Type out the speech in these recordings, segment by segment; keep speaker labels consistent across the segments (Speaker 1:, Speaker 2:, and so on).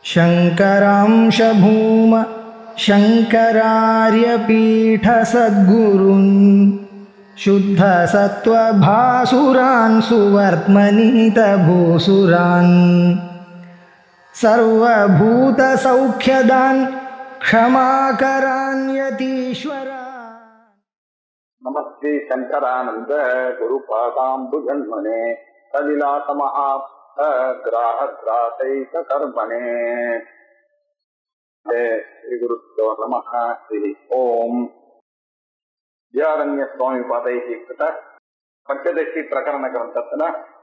Speaker 1: शङ्करांशभूम शङ्करार्यपीठसद्गुरुन् शुद्धसत्त्वभासुरान् सुवर्त्मनीतभूसुरान् सर्वभूतसौख्यदान् क्षमाकरान्यतीश्वरा
Speaker 2: நமஸ்தே சங்கரானந்த குரு பாதாம்புஜன்மனே கலிலாசமஹா கிராஹத்ராசைக கர்மணே ஸ்ரீ குருத்தோ நம ஸ்ரீ ஓம் வித்யாரண்ய சுவாமி பாதைக்கு கிட்ட பஞ்சதசி பிரகரண கிரந்தத்துல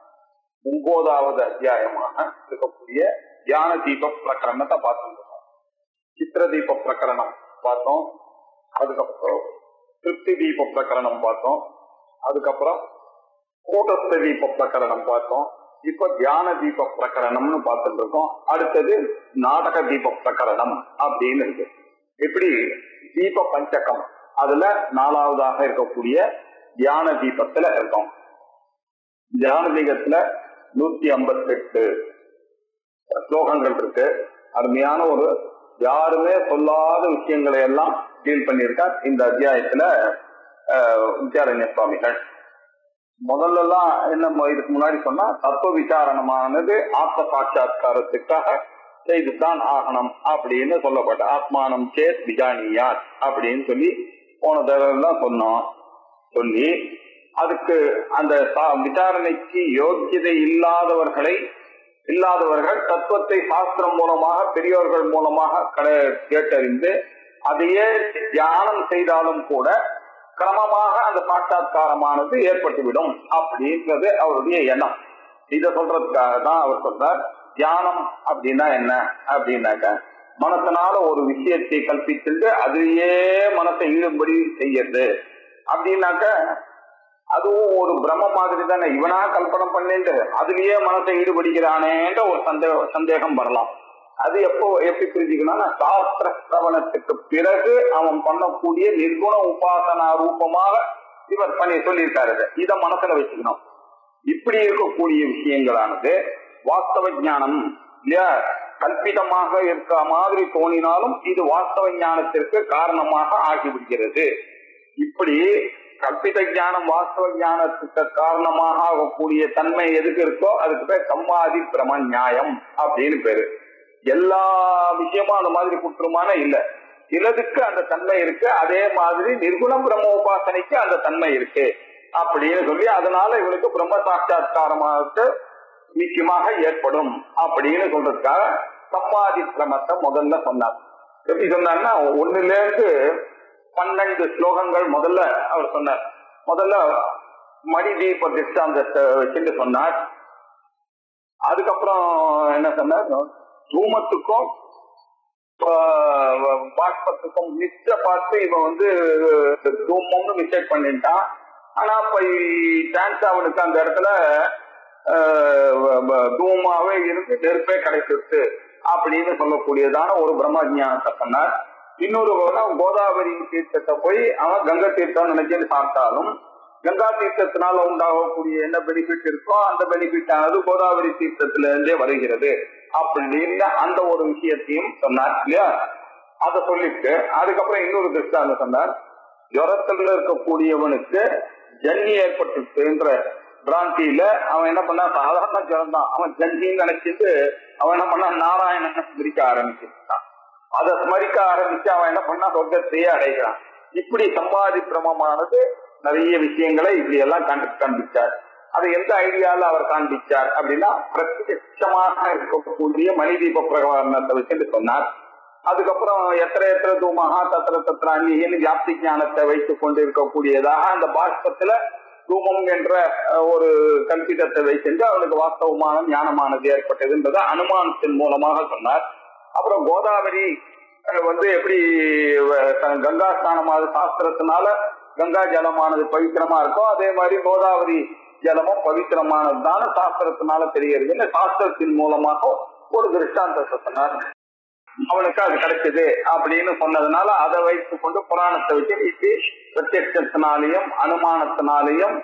Speaker 2: ஒன்பதாவது அத்தியாயமாக இருக்கக்கூடிய தியான தீப பிரகரணத்தை பார்த்துருக்கோம் சித்திர தீப பிரகரணம் பார்த்தோம் அதுக்கப்புறம் திருப்தி தீப பிரகரணம் பார்த்தோம் அதுக்கப்புறம் கூட்டஸ்த தீப பிரகரணம் பார்த்தோம் இப்ப தியான தீப பிரகரணம்னு பார்த்துட்டு இருக்கோம் அடுத்தது நாடக தீப பிரகரணம் அப்படின்னு இருக்கு இப்படி தீப பஞ்சகம் அதுல நாலாவதாக இருக்கக்கூடிய தியான தீபத்துல இருக்கோம் தியான தீபத்துல நூத்தி ஐம்பத்தி எட்டு ஸ்லோகங்கள் இருக்கு அருமையான ஒரு யாருமே சொல்லாத விஷயங்களை எல்லாம் டீல் பண்ணியிருக்கார் இந்த அத்தியாயத்துல வித்யாரண்ய சுவாமிகள் முதல்ல எல்லாம் என்ன இதுக்கு முன்னாடி சொன்னா தத்துவ விசாரணமானது ஆத்ம சாட்சா்காரத்துக்காக செய்துதான் ஆகணும் அப்படின்னு சொல்லப்பட்ட ஆத்மானம் சேத் விஜானியார் அப்படின்னு சொல்லி போன தடவைலாம் சொன்னோம் சொல்லி அதுக்கு அந்த விசாரணைக்கு யோக்கியதை இல்லாதவர்களை இல்லாதவர்கள் தத்துவத்தை சாஸ்திரம் மூலமாக பெரியோர்கள் மூலமாக கேட்டறிந்து அதையே தியானம் செய்தாலும் கூட கிரமமாக அந்த சாட்சா்காரமானது ஏற்பட்டுவிடும் அப்படின்றது அவருடைய எண்ணம் இதை சொல்றதுக்காக தான் அவர் சொல்றார் தியானம் அப்படின்னா என்ன அப்படின்னாக்க மனசனால ஒரு விஷயத்தை கல்பிச்சுட்டு அதிலேயே மனசை ஈடுபடி செய்யறது அப்படின்னாக்க அதுவும் ஒரு பிரம்ம மாதிரி தானே இவனா கல்பனை பண்ணிட்டு அதுலயே மனசை ஈடுபடுகிறானேன்ற ஒரு சந்தேக சந்தேகம் வரலாம் அது எப்போ எப்படி புரிஞ்சுக்கணும்னா சாஸ்திர சிரவணத்துக்கு பிறகு அவன் பண்ணக்கூடிய நிர்குண உபாசனா ரூபமாக இவர் பண்ணி சொல்லியிருக்காரு இத மனசுல வச்சுக்கணும் இப்படி இருக்கக்கூடிய விஷயங்களானது வாஸ்தவ ஞானம் இல்லையா கல்பிதமாக இருக்க மாதிரி தோணினாலும் இது வாஸ்தவ ஞானத்திற்கு காரணமாக ஆகிவிடுகிறது இப்படி கற்பித ஞானம் வாஸ்தவ ஞானத்துக்கு காரணமாக ஆகக்கூடிய தன்மை எதுக்கு இருக்கோ அதுக்கு பேர் சம்மாதி பிரம நியாயம் அப்படின்னு பேரு எல்லா விஷயமும் அந்த மாதிரி குற்றமான இல்ல சிலதுக்கு அந்த தன்மை இருக்கு அதே மாதிரி நிர்குண பிரம்ம உபாசனைக்கு அந்த தன்மை இருக்கு அப்படின்னு சொல்லி அதனால இவனுக்கு பிரம்ம சாட்சா்காரமாக நிச்சயமாக ஏற்படும் அப்படின்னு சொல்றதுக்காக சம்மாதி கிரமத்தை முதல்ல சொன்னார் எப்படி சொன்னார்னா ஒண்ணுல இருந்து பன்னெண்டு ஸ்லோகங்கள் முதல்ல அவர் சொன்னார் முதல்ல மணி தீப திஷ்டாந்தத்தை வச்சுட்டு சொன்னார் அதுக்கப்புறம் என்ன சொன்னார் தூமத்துக்கும் பாஷ்பத்துக்கும் மிச்ச பார்த்து இவன் வந்து தூமம்னு மிஸ்டேக் பண்ணிட்டான் ஆனா இப்ப சான்ஸ் அவனுக்கு அந்த இடத்துல தூமாவே இருந்து நெருப்பே கிடைச்சிருச்சு அப்படின்னு சொல்லக்கூடியதான ஒரு பிரம்மஜானத்தை பண்ணார் இன்னொரு கோதாவரி தீர்த்தத்தை போய் அவன் கங்கை தீர்த்தம் நினைச்சு சாப்பிட்டாலும் கங்கா தீர்த்தத்தினால உண்டாகக்கூடிய என்ன பெனிஃபிட் இருக்கோ அந்த பெனிஃபிட் ஆனது கோதாவரி தீர்த்தத்துல இருந்தே வருகிறது அப்படின்னு அந்த ஒரு விஷயத்தையும் சொன்னார் இல்லையா அதை சொல்லிட்டு அதுக்கப்புறம் இன்னொரு திருஷ்டாந்த சொன்னார் ஜுரத்துல இருக்கக்கூடியவனுக்கு ஜன்னி ஏற்பட்டுன்ற பிராந்தியில அவன் என்ன பண்ணா சாதாரண ஜுரம் தான் அவன் ஜன்னின்னு நினைச்சிட்டு அவன் என்ன பண்ணா நாராயணன் ஸ்மரிக்க ஆரம்பிச்சுட்டான் அதை ஸ்மரிக்க ஆரம்பிச்சு அவன் என்ன பண்ணா சொர்க்கத்தையே அடைகிறான் இப்படி சம்பாதி பிரமமானது நிறைய விஷயங்களை இப்படி எல்லாம் கண்டு காண்பிச்சார் அதை எந்த ஐடியால அவர் காண்பிச்சார் அப்படின்னா பிரத்யட்சமாக இருக்கக்கூடிய மணிதீப பிரகரணத்தை வச்சுட்டு சொன்னார் அதுக்கப்புறம் எத்தனை எத்தனை தூமகா தத்திர தத்திர அந்நியன் வியாப்தி ஞானத்தை வைத்துக் கொண்டு இருக்கக்கூடியதாக அந்த பாஷ்பத்துல தூமம் என்ற ஒரு கல்பிதத்தை வைத்து அவனுக்கு வாஸ்தவமான ஞானமானது ஏற்பட்டதுன்றதை அனுமானத்தின் மூலமாக சொன்னார் அப்புறம் கோதாவரி வந்து எப்படி கங்கா ஸ்நானமானது சாஸ்திரத்தினால கங்கா ஜலமானது பவித்திரமா இருக்கோ அதே மாதிரி கோதாவரி ஜலமும் பவித்திரமானது தான சாஸ்திரத்தினால தெரிகிறது சாஸ்திரத்தின் மூலமாக ஒரு திருஷ்டாந்தத்தை சொன்னார் அவனுக்கு அது கிடைச்சது அப்படின்னு சொன்னதுனால அதை வைத்துக் கொண்டு புராணத்தை வச்சு இப்படி பிரத்யட்சத்தினாலையும் அனுமானத்தினாலையும்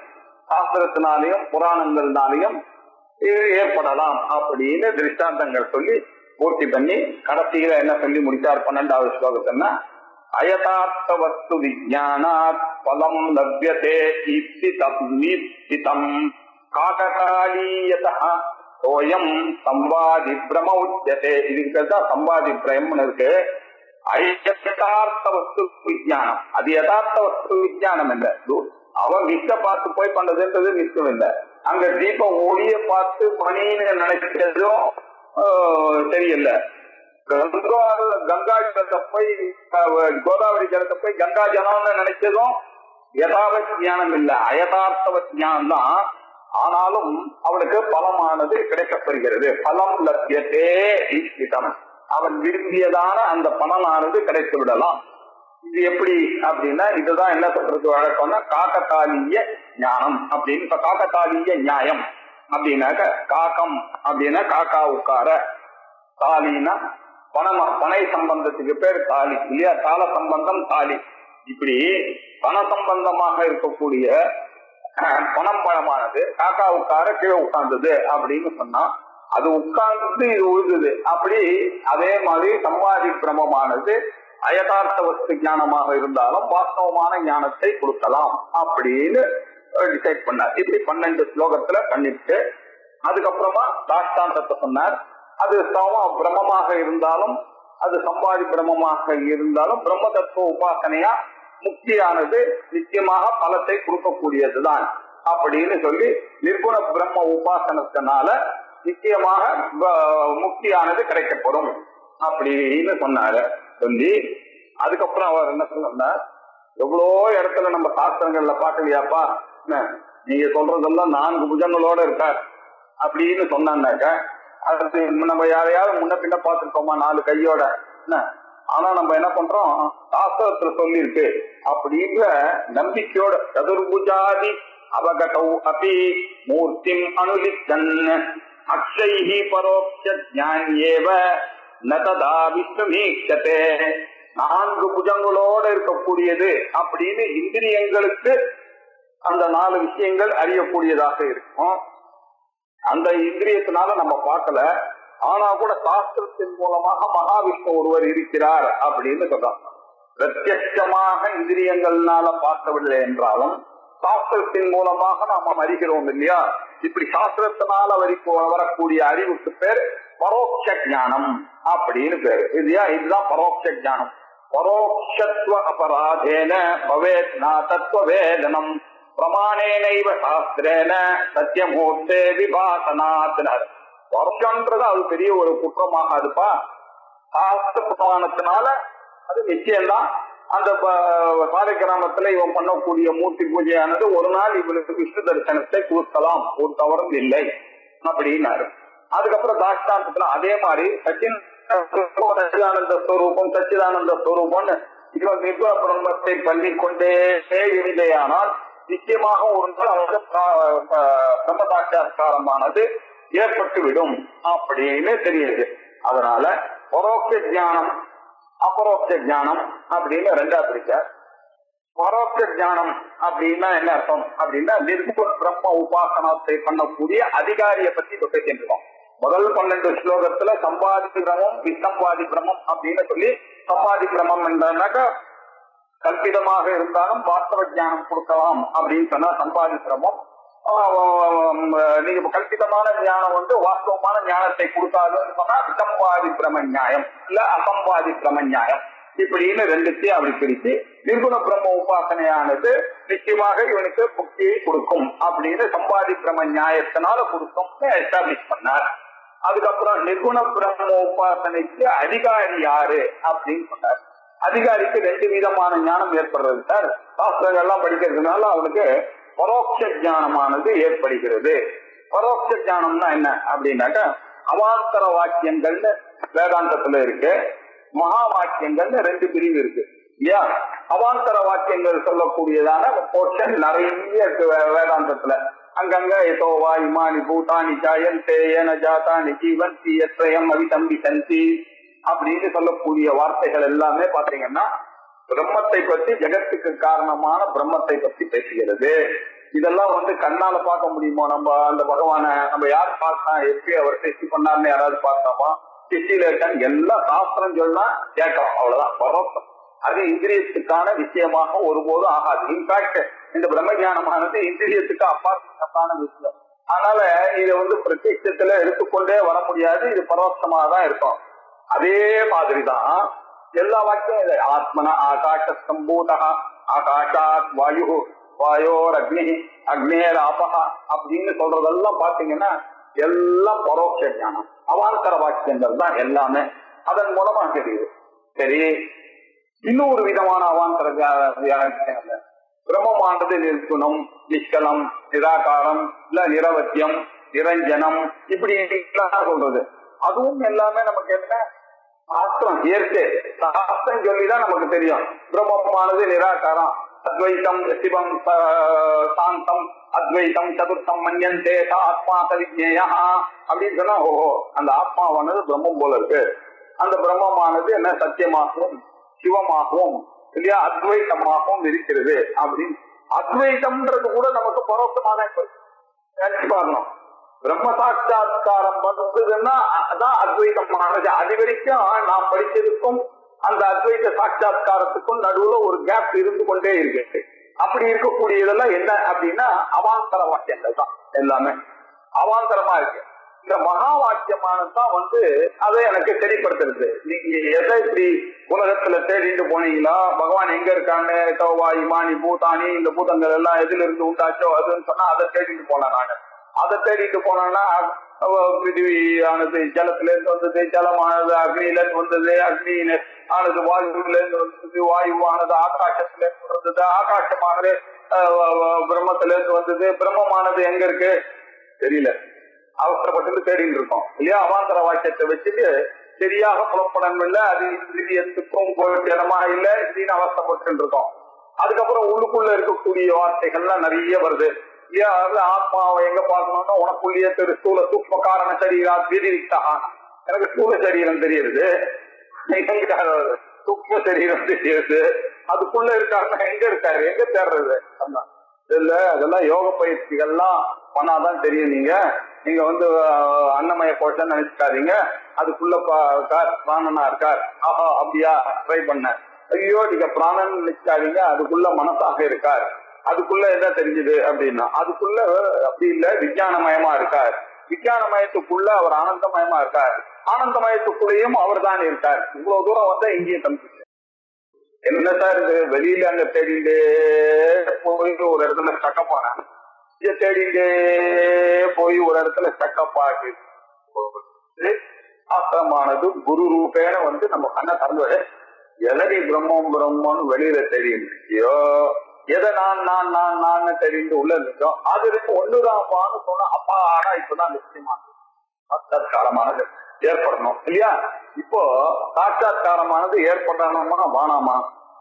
Speaker 2: சாஸ்திரத்தினாலையும் புராணங்கள்னாலையும் இது ஏற்படலாம் அப்படின்னு திருஷ்டாந்தங்கள் சொல்லி பூர்த்தி பண்ணி கடைசியில என்ன சொல்லி முடிச்சார் பன்னெண்டாவது ஸ்லோகத்தின்னா அயதார்த்த வஸ்து விஜயானாத் பலம் லப்யதே ஈப்சிதம் ஈப்சிதம் காககாலீயதா சோயம் சம்பாதி பிரம உச்சதே இதுக்கு தான் சம்பாதி பிரயம்னு இருக்கு அயதார்த்த வஸ்து விஜயானம் அது யதார்த்த வஸ்து விஜயானம் இல்ல இது அவன் விக்க பார்த்து போய் பண்றதுன்றது விக்கம் இல்ல அங்க தீப ஒளிய பார்த்து மணின்னு நினைச்சதும் ஆஹ், தெரியல கங்கா கங்கா ஜலத்தை போய் அஹ், கோதாவரி ஜலத்தை போய் கங்கா ஜலம்னு நினைச்சதும் யதாவத் ஞானம் இல்ல அயதார்த்தவத் ஞானம் தான் ஆனாலும் அவனுக்கு பலமானது கிடைக்கப்பெறுகிறது பலம் லட்சியத்தே ஈஸ்விதம் அவன் விரும்பியதான அந்த பலனானது கிடைத்து விடலாம் இது எப்படி அப்படின்னா இதுதான் என்ன சொல்றது வழக்கம்னா காக்கத்தாலிய ஞானம் அப்படின்னு இப்ப காக்கத்தாலிய நியாயம் அப்படின்னாக்க காக்கம் அப்படின்னா காக்கா உட்கார தாலினா பணம் பனை சம்பந்தத்துக்கு பேர் தாலி இல்லையா கால சம்பந்தம் தாலி இப்படி பண சம்பந்தமாக இருக்கக்கூடிய அஹ், பணம் பழமானது காக்கா உட்கார கீழே உட்கார்ந்தது அப்படின்னு சொன்னா அது உட்கார்ந்து இது உழுதுது அப்படி அதே மாதிரி சம்பாதி பிரமமானது அயதார்த்த வஸ்து ஞானமாக இருந்தாலும் வாஸ்தவமான ஞானத்தை கொடுக்கலாம் அப்படின்னு டிசைட் பண்ணார் இப்படி பன்னெண்டு ஸ்லோகத்துல பண்ணிட்டு அதுக்கப்புறமா தாஷ்டாந்தத்தை சொன்னார் அது சம பிரம்மமாக இருந்தாலும் அது சம்பாதி பிரம்மமாக இருந்தாலும் பிரம்ம தத்துவ உபாசனையா முக்தியானது நிச்சயமாக பலத்தை கொடுக்கக்கூடியதுதான் அப்படின்னு சொல்லி நிர்குண பிரம்ம உபாசனத்தினால நிச்சயமாக ப- முக்தியானது கிடைக்கப்படும் அப்படின்னு சொன்னாரு சொல்லி அதுக்கப்புறம் அவர் என்ன சொன்னார் எவ்வளோ இடத்துல நம்ம சாஸ்திரங்கள்ல பாக்கலையாப்பா என்ன, நீங்க சொல்றதெல்லாம் நான்கு புஜங்களோட இருக்கார் அப்படின்னு சொன்னான்னாக்க அது நம்ம யாரையாவது முன்ன பின்ன பார்த்திருக்கோமா நாலு கையோட என்ன ஆனா நம்ம என்ன பண்றோம் சாஸ்திரத்துல சொல்லியிருக்கு அப்படின்ற நம்பிக்கையோட சதுர்புஜாதி அவகதௌ அபி மூர்த்திம் அனுலித்தன் அக்ஷைஹி பரோக்ஷ ஞானியேவ நததா விஸ்வமீட்சதே நான்கு புஜங்களோட இருக்கக்கூடியது அப்படின்னு இந்திரியங்களுக்கு அந்த நாலு விஷயங்கள் அறியக்கூடியதாக இருக்கும் அந்த இந்திரியத்தினால நம்ம பார்க்கல ஆனா கூட சாஸ்திரத்தின் மூலமாக மகாவிஷ்ணு ஒருவர் இருக்கிறார் அப்படின்னு சொல்றாங்க பிரத்யட்சமாக இந்திரியங்கள்னால பார்க்கவில்லை என்றாலும் சாஸ்திரத்தின் மூலமாக நாம அறிகிறோம் இல்லையா இப்படி சாஸ்திரத்தினால வரி வரக்கூடிய அறிவுக்கு பேர் பரோட்ச ஞானம் அப்படின்னு பேரு இல்லையா இதுதான் பரோட்ச ஞானம் பரோட்சத்துவ அபராதேன பவேத் நா தத்துவ வேதனம் பிரமாணேனைவ சாஸ்திரேன சத்தியமூர்த்தே விபாசனாத்தினர் வருஷன்றது அது பெரிய ஒரு குற்றமாகாதுப்பா சாஸ்திர பிரமாணத்தினால அது நிச்சயம்தான் அந்த ப- சாலை கிராமத்துல இவன் பண்ணக்கூடிய மூர்த்தி பூஜையானது ஒரு நாள் இவனுக்கு விஷ்ணு தரிசனத்தை கொடுக்கலாம் ஒரு தவறும் இல்லை அப்படின்னாரு அதுக்கப்புறம் தாஷ்டாந்தத்துல அதே மாதிரி சச்சின் சச்சிதானந்த ஸ்வரூபம் சச்சிதானந்த ஸ்வரூபம்னு இவன் நிர்குண பிரம்மத்தை பண்ணிக்கொண்டே இருந்தேயானால் நிச்சயமாக ஒரு நாள் அவருக்கு ப- ப- பிரம்மதாட்சாஸ்காரமானது ஏற்பட்டு விடும் அப்படின்னு தெரியுது அதனால பரோட்ச ஞானம் அபரோக்ஷ ஞானம் அப்படின்னு ரெண்டா பிரிச்சார் பரோட்ச ஞானம் அப்படின்னா என்ன அர்த்தம் அப்படின்னா நிர்குண பிரம்ம உபாசனத்தை பண்ணக்கூடிய அதிகாரியை பத்தி இப்ப பேசிட்டு இருக்கோம் முதல் பன்னெண்டு ஸ்லோகத்துல சம்பாதி பிரமம் விசம்பாதி பிரமம் அப்படின்னு சொல்லி சம்பாதி பிரமம் என்றாக்கா கல்பிதமாக இருந்தாலும் வாஸ்தவ ஞானம் கொடுக்கலாம் அப்படின்னு சொன்னா சம்பாதி பிரமம் ஆஹ் நீங்க இப்ப கல்பிதமான ஞானம் வந்து வாஸ்தவமான ஞானத்தை கொடுக்காதுன்னு சொன்னா விசம்பாதி பிரம நியாயம் இல்ல அசம்பாதி பிரம நியாயம் இப்படின்னு ரெண்டுத்தையும் அப்படி பிரிச்சு நிர்குண பிரம்ம உபாசனையானது நிச்சயமாக இவனுக்கு முக்தியை கொடுக்கும் அப்படின்னு சம்பாதி பிரம நியாயத்தினால கொடுக்கும்னு எஸ்டாப்ளிஷ் பண்ணார் அதுக்கப்புறம் நிர்குண பிரம்ம உபாசனைக்கு அதிகாரி யாரு அப்படின்னு சொன்னார் அதிகாரிக்கு ரெண்டு விதமான ஞானம் ஏற்படுறது சார் சாஸ்திரங்கள்லாம் படிக்கிறதுனால அவனுக்கு பரோட்ச ஞானமானது ஏற்படுகிறது பரோட்ச ஞானம்னா என்ன அப்படின்னாக்கா அவாந்தர வாக்கியங்கள்னு வேதாந்தத்துல இருக்கு மகா வாக்கியங்கள்னு ரெண்டு பிரிவு இருக்கு இல்லையா அவாந்தர வாக்கியங்கள் சொல்லக்கூடியதான போர்ஷன் நிறைய இருக்கு வே- வேதாந்தத்துல அங்கங்க எதோவா இமானி பூட்டானி ஜாயந்தே ஏன ஜாதானி ஜீவந்தி எத்ரயம் அவிதம்பி சந்தி அப்படின்னு சொல்லக்கூடிய வார்த்தைகள் எல்லாமே பாத்தீங்கன்னா பிரம்மத்தை பத்தி ஜெகத்துக்கு காரணமான பிரம்மத்தை பத்தி பேசுகிறது இதெல்லாம் வந்து கண்ணால பார்க்க முடியுமோ நம்ம அந்த பகவான நம்ம யார் பார்த்தா எப்படி அவர் டெஸ்ட் பண்ணார்னு யாராவது பார்த்தாமா சிட்டியில இருக்கான்னு எல்லா சாஸ்திரம் சொன்னா கேட்கலாம் அவ்வளவுதான் பரோட்சம் அது இந்திரியத்துக்கான விஷயமாக ஒருபோதும் ஆகாது இன்ஃபேக்ட் இந்த பிரம்ம ஞானமானது இந்திரியத்துக்கு அப்பாற்பட்டான விஷயம் அதனால இதை வந்து பிரத்யட்சத்துல எடுத்துக்கொண்டே வர முடியாது இது பரோட்சமா தான் இருக்கும் அதே மாதிரிதான் எல்லா வாக்கியம் இது. ஆத்மன ஆகாஷ சம்பூதா ஆகாஷாத் வாயு வாயோர் அக்னி அக்னேர் ஆபகா அப்படின்னு சொல்றதெல்லாம் பாத்தீங்கன்னா எல்லாம் பரோட்ச ஞானம் அவாந்தர வாக்கியங்கள் தான் எல்லாமே அதன் மூலமா தெரியுது சரி இன்னும் ஒரு விதமான அவாந்தர தியா- தியானத்துல பிரம்மமானது நிற்குணம் நிஷ்கலம் நிராகாரம் இல்ல நிரவத்தியம் நிரஞ்சனம் இப்படி எல்லாம் சொல்றது அதுவும் எல்லாமே நமக்கு என்ன சாஸ்திரம் இயற்கை சாஸ்திரம் சொல்லிதான் நமக்கு தெரியும் பிரம்மமானது நிராகாரம் அத்வைத்தம் சிவம் ச- சாந்தம் அத்வைத்தம் சதுர்த்தம் மன்யந்தே ச ஆத்மா சவிஜேயா அப்படின்னு சொன்னா ஓஹோ அந்த ஆத்மாவானது பிரம்மம் போல இருக்கு அந்த பிரம்மமானது என்ன சத்தியமாகவும் சிவமாகவும் இல்லையா அத்வைத்தமாகவும் இருக்கிறது அப்படின்னு அத்வைத்தம்ன்றது கூட நமக்கு பரோட்சமான நினைச்சு பார்க்கணும் பிரம்ம சாட்சா்காரம் வந்ததுன்னா அதான் அத்வைதமானது அது வரைக்கும் நாம் படிச்சதுக்கும் அந்த அத்வைத சாட்சா்காரத்துக்கும் நடுவுல ஒரு கேப் இருந்து கொண்டே இருக்கு அப்படி இருக்கக்கூடியதெல்லாம் என்ன அப்படின்னா அவாந்தர வாக்கியங்கள் தான் எல்லாமே அவாந்தரமா இருக்கு இந்த மகா வாக்கியமானதுதான் வந்து அதை எனக்கு தெளிப்படுத்துறது நீங்க எதை இப்படி உலகத்துல தேடிட்டு போனீங்களா பகவான் எங்க இருக்காங்க கௌவா இமானி பூதானி இந்த பூதங்கள் எல்லாம் எதுல இருந்து உண்டாச்சோ அதுன்னு சொன்னா அதை தேடிட்டு போனேன் நானு அதை தேடிட்டு போனோம்னா அஹ், பிருத்திவி ஆனது ஜலத்துல இருந்து வந்தது ஜலமானது அக்னியில இருந்து வந்தது அக்னி ஆனது வாயுல இருந்து வந்தது வாயுவானது ஆகாசத்துல இருந்து வந்தது ஆகாசமானது அஹ், அஹ், பிரம்மத்துல இருந்து வந்தது பிரம்மமானது எங்க இருக்கு தெரியல அவசரப்பட்டு தேடிட்டு இருக்கோம் இல்லையா அவாந்தர வாக்கியத்தை வச்சுட்டு சரியாக புலப்படம் இல்ல அது இந்திரியத்துக்கும் இடமா இல்ல இப்படின்னு அவசரப்பட்டு இருக்கோம் அதுக்கப்புறம் உள்ளுக்குள்ள இருக்கக்கூடிய வார்த்தைகள்லாம் நிறைய வருது இல்லையா அது ஆத்மாவை எங்க பார்க்கணும்னா உனக்குள்ளேயே திரு ஸ்தூல சூக்ம காரண சரீரா விதிவிக்தா எனக்கு ஸ்தூல சரீரம் தெரியுது எங்க சூக்ம சரீரம் தெரியுது அதுக்குள்ள இருக்காருன்னா எங்க இருக்காரு எங்க தேடுறது அதான். இல்ல அதெல்லாம் யோக பயிற்சிகள்லாம் பண்ணாதான் தெரியும் நீங்க நீங்க வந்து அஹ், அன்னமய கோஷம் நினைச்சுக்காதீங்க அதுக்குள்ள பா- இருக்கார் பிராணனா இருக்கார் ஆஹா அப்படியா ட்ரை பண்ண ஐயோ நீங்க பிராணன் நினைச்சுக்காதீங்க அதுக்குள்ள மனசாக இருக்கார் அதுக்குள்ள என்ன தெரிஞ்சுது அப்படின்னா அதுக்குள்ள அப்படி இல்ல விஞ்ஞானமயமா இருக்கார் விஞ்ஞானமயத்துக்குள்ள அவர் ஆனந்தமயமா இருக்கார் ஆனந்தமயத்துக்குள்ளேயும் அவர் தான் இருக்கார் இவ்வளவு தூரம் வந்தா இங்கேயும் கம்பிச்சு என்ன சார் இது வெளியில அங்க தேடிண்டே போய் ஒரு இடத்துல ஸ்டக்கப் ஆனேன் இங்க தேடிண்டே போய் ஒரு இடத்துல ஸ்டக்கப் ஆகி ஆசிரமானது குரு ரூபேன வந்து நம்ம கண்ணை திறந்து எதடி பிரம்மம் பிரம்மம்னு வெளியில தெரியுோ எதை நான் நான் நான் நான் தெரிந்து உள்ள இருந்தோம் அது இருக்கு ஒண்ணுதான்ப்பான்னு சொன்னா அப்பா ஆனா இப்பதான் நிச்சயமா சாட்சாத்காரமானது ஏற்படணும் இல்லையா இப்போ சாட்சாத்காரமானது ஏற்படணுமா வானாமா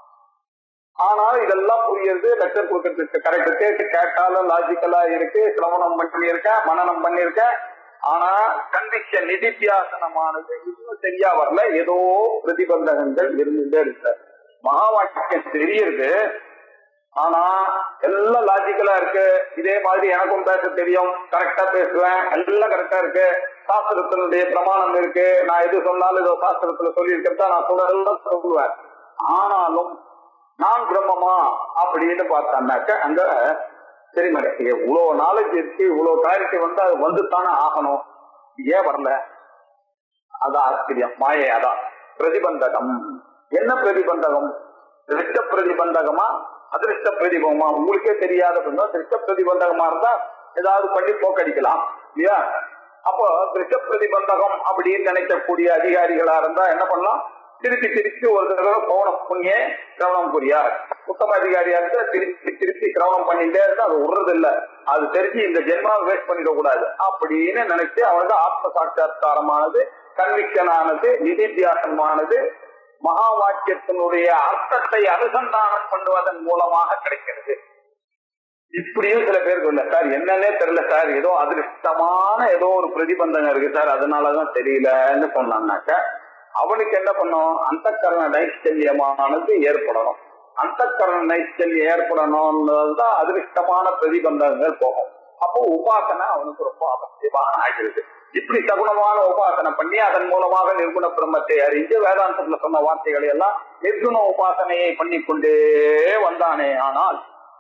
Speaker 2: ஆனால் இதெல்லாம் புரியுது லெக்சர் கொடுக்கறதுக்கு கரெக்ட் கேட்டாலும் லாஜிக்கலா இருக்கு சிரவணம் பண்ணியிருக்கேன் மனநம் பண்ணியிருக்கேன் ஆனா கண்டிக்க நிதித்தியாசனமானது இன்னும் சரியா வரல ஏதோ பிரதிபந்தகங்கள் இருந்துட்டே இருக்கு மகா வாக்கியம் தெரியுது ஆனா எல்லாம் லாஜிக்கலா இருக்கு இதே மாதிரி எனக்கும் பேச தெரியும் கரெக்டா பேசுவேன் எல்லாம் கரெக்டா இருக்கு சாஸ்திரத்தினுடைய பிரமாணம் இருக்கு நான் எது சொன்னாலும் ஏதோ சாஸ்திரத்துல சொல்லி இருக்கிறதா நான் சொல்றதெல்லாம் சொல்லுவேன் ஆனாலும் நான் பிரம்மமா அப்படின்னு பார்த்தான்னாக்க அங்க சரி மேடம் இவ்வளவு நாலேஜ் இருக்கு இவ்வளவு கிளாரிட்டி வந்து அது வந்துத்தானே ஆகணும் ஏன் வரல அதான் ஆச்சரியம் மாயை அதான் பிரதிபந்தகம் என்ன பிரதிபந்தகம் திருஷ்ட பிரதிபந்தகமா அதிருஷ்ட பிரதிபகமா உங்களுக்கே தெரியாத சொன்னா திருஷ்ட பிரதிபந்தகமா இருந்தா ஏதாவது பண்ணி போக்கடிக்கலாம் இல்லையா அப்போ திருஷ்ட பிரதிபந்தகம் அப்படின்னு நினைக்கக்கூடிய அதிகாரிகளா இருந்தா என்ன பண்ணலாம் திருப்பி திருப்பி ஒரு தடவை கவனம் புண்ணிய கிரவணம் புரியார் உத்தம அதிகாரியா இருந்தா திருப்பி திருப்பி கிரவணம் பண்ணிட்டே இருந்தா அது விடுறது இல்ல அது தெரிஞ்சு இந்த ஜென்மாவை வேஸ்ட் பண்ணிட கூடாது அப்படின்னு நினைச்சு அவனுக்கு ஆத்ம சாட்சா்காரமானது கன்விக்ஷனானது நிதித்தியாசனமானது மகா வாக்கியத்தினுடைய அர்த்தத்தை அனுசந்தானம் பண்ணுவதன் மூலமாக கிடைக்கிறது இப்படியும் சில பேருக்கு இல்ல சார் என்னன்னே தெரியல சார் ஏதோ அதிருஷ்டமான ஏதோ ஒரு பிரதிபந்தகம் இருக்கு சார் அதனாலதான் தெரியலன்னு சொன்னான்னாக்க அவனுக்கு என்ன பண்ணும் அந்த கரண நைச்சல்யமானது ஏற்படணும் அந்த கரண நைச்சல்யம் ஏற்படணும்ன்றதுதான் அதிருஷ்டமான பிரதிபந்தகங்கள் போகும் அப்போ உபாசனை அவனுக்கு ரொம்ப அவசியமாக ஆகிறது இப்படி சகுணமான உபாசனை பண்ணி அதன் மூலமாக நிர்குண பிரம்மத்தை அறிந்து வேதாந்தத்துல சொன்ன வார்த்தைகளை எல்லாம் நிர்குண உபாசனையை பண்ணி கொண்டே வந்தானே ஆனால்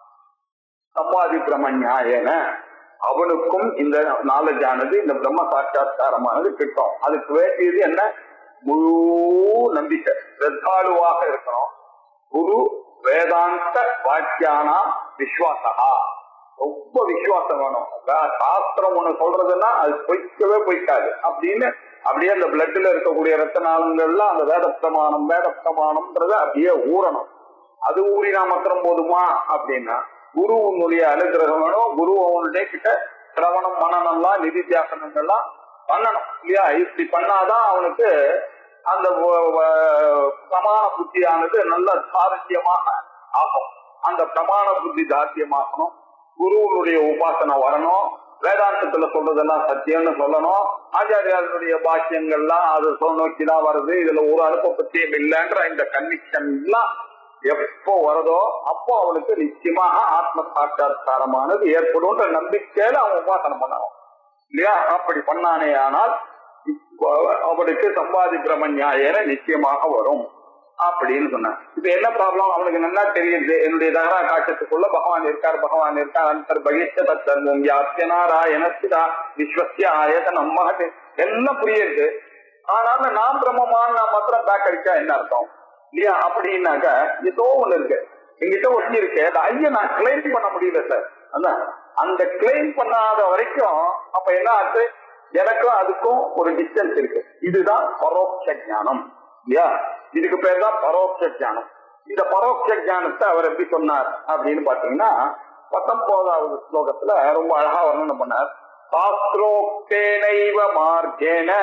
Speaker 2: சம்பாதி பிரமஞாயன அவனுக்கும் இந்த நாலேஜ் ஆனது இந்த பிரம்ம சாட்சா்காரமானது கிட்டும் அதுக்கு வேண்டியது என்ன முழு நம்பிக்கை ஸ்ரத்தாலுவாக இருக்கணும் குரு வேதாந்த வாக்கியானா விஸ்வாசா ரொம்ப விசுவாசம் வேணும் அதான் சாஸ்திரம் ஒண்ணு சொல்றதுன்னா அது பொய்க்கவே பொய்க்காது அப்படின்னு அப்படியே அந்த பிளட்ல இருக்கக்கூடிய ரத்த நாளங்கள்லாம் அந்த வேத பிரமாணம் வேத பிரமாணம்ன்றத அப்படியே ஊறணும் அது ஊறினா மாத்திரம் போதுமா அப்படின்னா குரு உன்னுடைய அனுகிரகம் வேணும் குரு அவனுடைய கிட்ட சிரவணம் மனநம்லாம் நிதித்தியாசனங்கள்லாம் பண்ணணும் இல்லையா இப்படி பண்ணாதான் அவனுக்கு அந்த வ- வ- பிரமாண புத்தியானது நல்ல சாரத்தியமாக ஆகும் அந்த பிரமாண புத்தி தாத்தியமாகணும் குருவனுடைய உபாசனை வரணும் வேதாந்தத்துல சொல்றதெல்லாம் சத்தியம்னு சொல்லணும் ஆச்சாரியாருடைய பாக்கியங்கள்லாம் அது சொல் நோக்கிதான் வருது இதுல ஒரு அனுப்ப பத்தியம் இல்லைன்ற இந்த கன்விக்ஷன் எல்லாம் எப்போ வருதோ அப்போ அவனுக்கு நிச்சயமாக ஆத்ம சாட்சா்காரமானது ஏற்படும்ன்ற நம்பிக்கையில அவன் உபாசனை பண்ணணும் இல்லையா அப்படி பண்ணானே ஆனால் இப்போ அவனுக்கு சம்பாதி பிரமஞாயன நிச்சயமாக வரும் அப்படின்னு சொன்னான் இப்ப என்ன ப்ராப்ளம் அவனுக்கு நல்லா தெரியுது என்னுடைய தகரா காட்சத்துக்குள்ள பகவான் இருக்கார் பகவான் இருக்கார் அந்தர் பகிஷ்ட தத்தர்வம் யாத்திய நாராயணஸ்திதா விஸ்வசிய ஆயதனம் மகத் எல்லாம் புரியுது ஆனாலும் நான் பிரம்மமான நான் மாத்திரம் பேக் அடிச்சா என்ன அர்த்தம் இல்லையா அப்படின்னாக்க ஏதோ ஒண்ணு இருக்கு எங்கிட்ட ஒண்ணு இருக்கு அந்த ஐய நான் கிளைம் பண்ண முடியல சார் அதான் அந்த கிளைம் பண்ணாத வரைக்கும் அப்ப என்ன ஆச்சு எனக்கும் அதுக்கும் ஒரு டிஸ்டன்ஸ் இருக்கு இதுதான் பரோட்ச ஞானம் இல்லையா இதுக்கு பேர் தான் பரோட்ச ஞானம் இந்த பரோட்ச ஞானத்தை அவர் எப்படி சொன்னார் அப்படின்னு பாத்தீங்கன்னா பத்தொன்பதாவது ஸ்லோகத்துல ரொம்ப அழகா வர்ணனை பண்ணார் சாஸ்திரோக்தேனைவ மார்க்கேன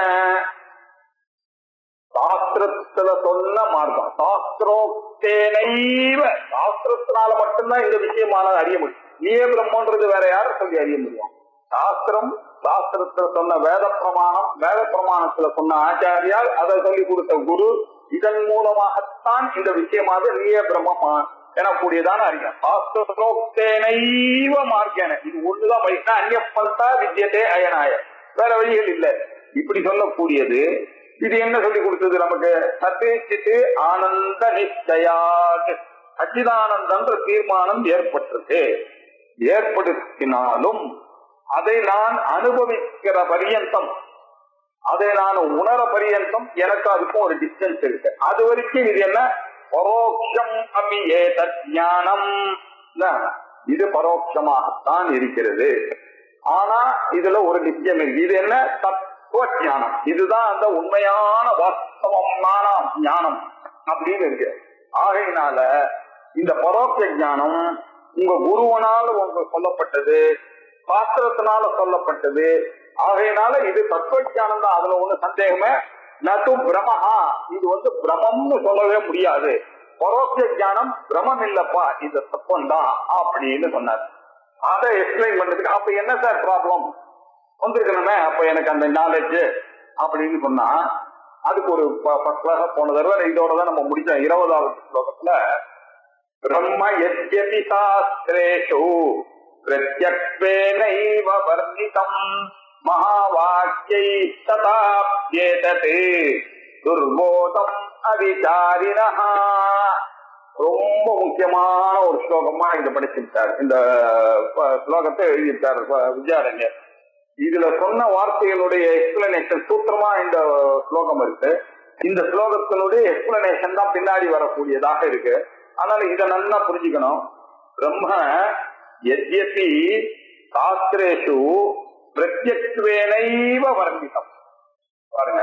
Speaker 2: சாஸ்திரத்துல சொன்ன மார்க்கம் சாஸ்திரோக்தேனைவ சாஸ்திரத்தினால மட்டும்தான் இந்த விஷயமானது அறிய முடியும் நீயே பிரம்மன்றது வேற யாரும் சொல்லி அறிய முடியும் சாஸ்திரம் சாஸ்திரத்துல சொன்ன வேத பிரமாணம் வேத பிரமாணத்துல சொன்ன ஆச்சாரியால் அதை சொல்லி கொடுத்த குரு இதன் மூலமாகத்தான் இந்த விஷயமாக நீயே பிரம்மமா எனக்கூடியதான அறிஞர் சாஸ்திரோக்தேனைவ மார்க்கேன இது ஒண்ணுதான் வழினா அந்நிய பந்தா வித்தியதே அயனாய வேற வழிகள் இல்லை இப்படி சொல்லக்கூடியது இது என்ன சொல்லி கொடுத்தது நமக்கு சத்து சித்து ஆனந்த நிச்சயாத் சச்சிதானந்தன்ற தீர்மானம் ஏற்பட்டது ஏற்படுத்தினாலும் அதை நான் அனுபவிக்கிற பரியந்தம் அதை நான் உணர பரியந்தம் எனக்கு அதுக்கும் ஒரு டிஸ்டன்ஸ் இருக்கு அது வரைக்கும் இது என்ன பரோட்சம் அமி ஏதத் ஞானம் என்ன? இது பரோட்சமாகத்தான் இருக்கிறது ஆனா இதுல ஒரு நிச்சயம் இருக்கு இது என்ன தத்துவ ஞானம் இதுதான் அந்த உண்மையான வாஸ்தவமான ஞானம் அப்படின்னு இருக்கு ஆகையினால இந்த பரோட்ச ஞானம் உங்க குருவனால் உங்களுக்கு சொல்லப்பட்டது சாஸ்திரத்தினால சொல்லப்பட்டது ஆகையினால இது தத்துவ ஞானம் தான் அதுல ஒண்ணு சந்தேகமே நது பிரமஹா இது வந்து பிரமம்னு சொல்லவே முடியாது பரோட்ச ஞானம் பிரமம் இல்லப்பா இந்த தத்துவம் தான் அப்படின்னு சொன்னார் அதை எக்ஸ்பிளைன் பண்றதுக்கு அப்ப என்ன சார் ப்ராப்ளம் வந்திருக்கணுமே அப்ப எனக்கு அந்த நாலேஜ் அப்படின்னு சொன்னா அதுக்கு ஒரு ஃபர்ஸ்ட் கிளாஸ் போன தடவை இதோட தான் நம்ம முடிச்சோம் இருபதாவது ஸ்லோகத்துல பிரம்ம யத்யபி சாஸ்திரேஷு பிரத்யக்வேனைவ வர்ணிதம் மகாவாக்கியை ததாப்யேதத் துர்போதம் அவிசாரிணஹ ரொம்ப முக்கியமான ஒரு ஸ்லோகமா இங்க படிச்சிருக்கார் இந்த ப- ஸ்லோகத்தை எழுதியிருக்கார் ப- வித்யாரண்யர் இதுல சொன்ன வார்த்தைகளுடைய எக்ஸ்பிளனேஷன் சூத்திரமா இந்த ஸ்லோகம் இருக்கு இந்த ஸ்லோகத்தினுடைய எக்ஸ்பிளனேஷன் தான் பின்னாடி வரக்கூடியதாக இருக்கு அதனால இதை நல்லா புரிஞ்சுக்கணும் பிரம்ம எத்யபி சாஸ்திரேஷு பிரத்யக்வேனைவ வர்ணிதம் பாருங்க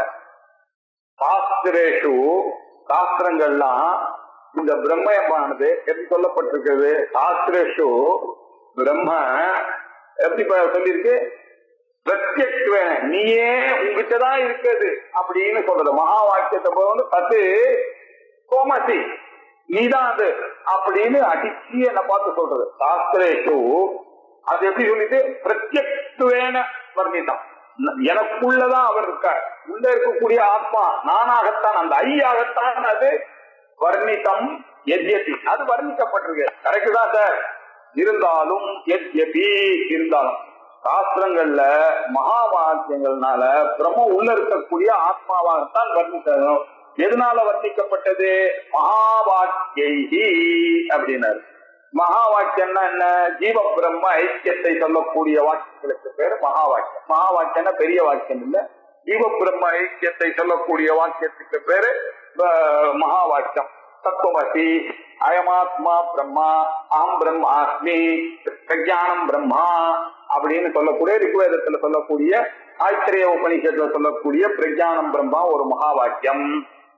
Speaker 2: சாஸ்திரேஷு சாஸ்திரங்கள்லாம் இந்த பிரம்மயமானது எப்படி சொல்லப்பட்டிருக்கிறது சாஸ்திரேஷு பிரம்ம எப்படி ப- சொல்லியிருக்கு பிரத்யக்வேன நீயே உங்ககிட்டதான் இருக்குது அப்படின்னு சொல்றது மகா வாக்கியத்தை போய் வந்து பத்து கோமசி நீதான் அது அப்படின்னு அடிச்சு என்ன பார்த்து சொல்றது சாஸ்திரேஷு அது எப்படி சொல்லிட்டு பிரத்யக்வேன வர்ணிதம் ந- எனக்குள்ளதான் அவர் இருக்கார் உள்ள இருக்கக்கூடிய ஆத்மா நானாகத்தான் அந்த ஐயாகத்தான் அது வர்ணிதம் எத்யபி அது வர்ணிக்கப்பட்டிருக்கு கரெக்ட் தான் சார் இருந்தாலும் எத்யபி இருந்தாலும் சாஸ்திரங்கள்ல மகா வாக்கியங்கள்னால பிரம்ம உள்ள இருக்கக்கூடிய ஆத்மாவாகத்தான் வர்ணிக்கணும் எதனால வர்ணிக்கப்பட்டது மகா வாக்கியை அப்படின்னாரு மகா வாக்கியம்னா என்ன ஜீவ பிரம்ம ஐக்கியத்தை சொல்லக்கூடிய வாக்கியங்களுக்கு பேரு மகா வாக்கியம் மகா வாக்கியம்னா பெரிய வாக்கியம் இல்ல ஜீவ பிரம்ம ஐக்கியத்தை சொல்லக்கூடிய வாக்கியத்துக்கு பேரு அஹ், மகா வாக்கியம் தத்துவமசி அயமாத்மா பிரம்மா அகம் பிரம்மாஸ்மி பிரஜானம் பிரம்மா அப்படின்னு சொல்லக்கூடிய ரிக்வேதத்துல சொல்லக்கூடிய ஆச்சரிய உபனிஷத்துல சொல்லக்கூடிய பிரஜானம் பிரம்மா ஒரு மகா வாக்கியம்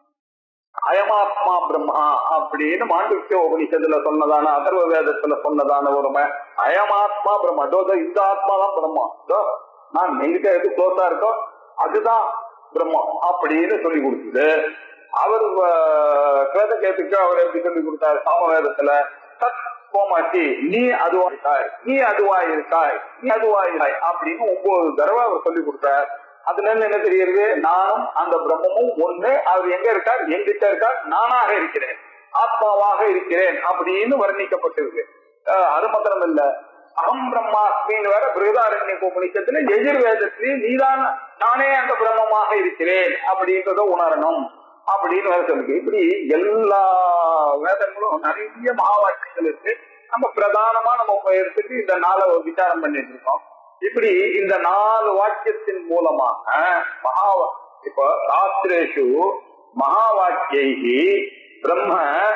Speaker 2: அயமாத்மா பிரம்மா அப்படின்னு மாண்டவிய உபனிஷத்துல சொன்னதான அதர்வ வேதத்துல சொன்னதான ஒரு ம- அயமாத்மா பிரம்மா இதோ இதோ இந்த ஆத்மா தான் பிரம்மா இதோ நான் எங்கிட்ட எது க்ளோஸா இருக்கோ அதுதான் பிரம்மம் அப்படின்னு சொல்லி கொடுத்தது அவர் கேத்துக்கு அவர் எப்படி சொல்லி கொடுத்தாரு சாமவேதத்துல தத் கோமாச்சி நீ அதுவா இருக்காய் நீ அதுவா இருக்காய் நீ அதுவா இருக்காய் அப்படின்னு ஒன்பது தடவை அவர் சொல்லி கொடுத்தார் அதுல இருந்து என்ன தெரியுது நானும் அந்த பிரம்மமும் ஒண்ணு அவர் எங்க இருக்கார் எங்கிட்ட இருக்கார் நானாக இருக்கிறேன் ஆத்மாவாக இருக்கிறேன் அப்படின்னு வர்ணிக்கப்பட்டிருக்கு அஹ் அது மாத்திரம் இல்ல அகம் பிரம்மாஸ்மின்னு வேற பிருகதாரண்ய உபநிஷத்துல எதிர்வேதத்திலேயே நீதான் நானே அந்த பிரம்மமாக இருக்கிறேன் அப்படின்றத உணரணும் அப்படின்னு வேற சொல்லுது இப்படி எல்லா வேதங்களும் நிறைய மகாவாக்கியங்கள் இருக்கு நம்ம பிரதானமா நம்ம இப்ப எடுத்துட்டு இந்த நாளை விசாரம் பண்ணிட்டு இருக்கோம் இப்படி இந்த நாலு வாக்கியத்தின் மூலமாக மகா இப்ப சாஸ்திரேஷு மகா வாக்கியை பிரம்ம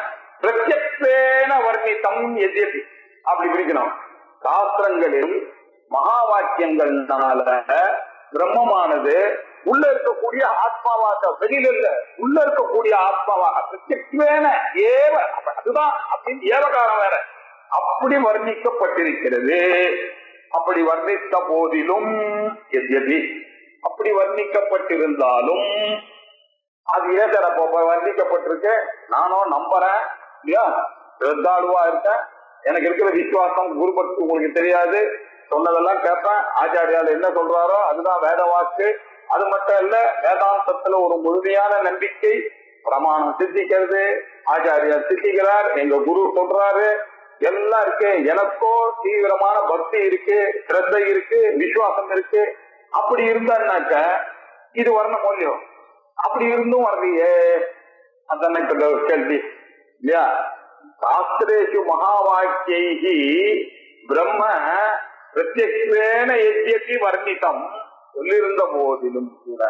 Speaker 2: பிரத்யக்வேன வர்ணித்தம் எதியபி அப்படி பிரிக்கணும் சாஸ்திரங்களில் மகா வாக்கியங்கள்னால பிரம்மமானது உள்ள இருக்கக்கூடிய ஆத்மாவாக வெளியில இல்ல உள்ள இருக்கக்கூடிய ஆத்மாவாக பிரத்யக்வேன ஏவ அப்ப அதுதான் அப்படின்னு ஏவகாரம் வேற அப்படி வர்ணிக்கப்பட்டிருக்கிறது அப்படி வர்ணித்த போதிலும் எத்யபி அப்படி வர்ணிக்கப்பட்டிருந்தாலும் அது ஏன் சார் அப்போ வர்ணிக்கப்பட்டிருக்கு நானும் நம்புறேன் இல்லையா ஸ்ரத்தாளுவா இருக்கேன் எனக்கு இருக்கிற விசுவாசம் குருபக்தி உங்களுக்கு தெரியாது சொன்னதெல்லாம் கேட்பேன் ஆச்சாரியால் என்ன சொல்றாரோ அதுதான் வேத வாக்கு அது மட்டும் இல்ல வேதாந்தத்துல ஒரு முழுமையான நம்பிக்கை பிரமாணம் சித்திக்கிறது ஆச்சாரியார் சித்திக்கிறார் எங்க குரு சொல்றாரு எல்லாம் இருக்கு எனக்கோ தீவிரமான பக்தி இருக்கு சிரத்தை இருக்கு விசுவாசம் இருக்கு அப்படி இருந்தான்னாக்க இது வரணும் மூலியம் அப்படி இருந்தும் வரலையே அதானே இப்ப ஒரு கேள்வி இல்லையா சாஸ்திரேஷு மகா வாக்கியை பிரம்ம பிரத்யக்வேன எத்தியப்பி வர்ணித்தம் சொல்லியிருந்த போதிலும் கூட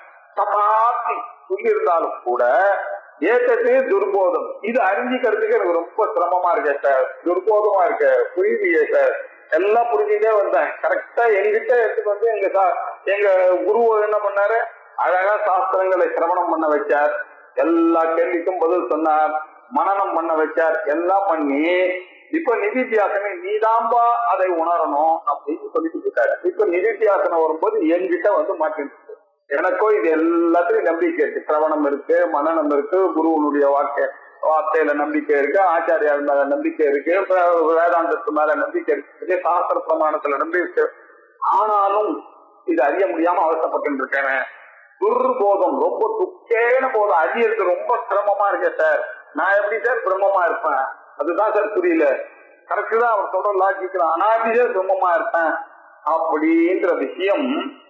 Speaker 2: சதாப்தி சொல்லியிருந்தாலும் கூட ஏத்தது துர்போதம் இது அறிஞ்சிக்கிறதுக்கு எனக்கு ரொம்ப சிரமமா இருக்கு சார் துர்போதமா இருக்கு புரியலையே சார் எல்லாம் புரிஞ்சுட்டே வந்தேன் கரெக்டா எங்கிட்ட எடுத்துட்டு வந்து எங்க சா- எங்க குரு என்ன பண்ணாரு அழகா சாஸ்திரங்களை சிரவணம் பண்ண வச்சார் எல்லா கேள்விக்கும் பதில் சொன்னார் மனனம் பண்ண வச்சார் எல்லாம் பண்ணி இப்ப நிதித்தியாசனை நீதாம்பா அதை உணரணும் அப்படின்னு சொல்லிட்டு இருக்காரு இப்ப நிதித்தியாசனம் வரும்போது என்கிட்ட வந்து மாட்டிட்டு எனக்கோ இது எல்லாத்துலயும் நம்பிக்கை இருக்கு சிரவணம் இருக்கு மனநம் இருக்கு குருவனுடைய வார்த்தை வார்த்தையில நம்பிக்கை இருக்கு ஆச்சாரியார் மேல நம்பிக்கை இருக்கு வே- வேதாந்தத்து மேல நம்பிக்கை இருக்கு சாஸ்திர பிரமாணத்துல நம்பிக்கை இருக்கு ஆனாலும் இது அறிய முடியாம அவசரப்பட்டு இருக்கேன் துர்போதம் ரொம்ப துக்கேன போதும் அறியறது ரொம்ப சிரமமா இருக்கு சார் நான் எப்படி சார் பிரம்மமா இருப்பேன் அதுதான் சார் புரியல கரெக்ட் தான் அவர் சொல்ற லாஜிக் தான் நான் எப்படி சார் பிரம்மமா இருப்பேன் அப்படின்ற விஷயம்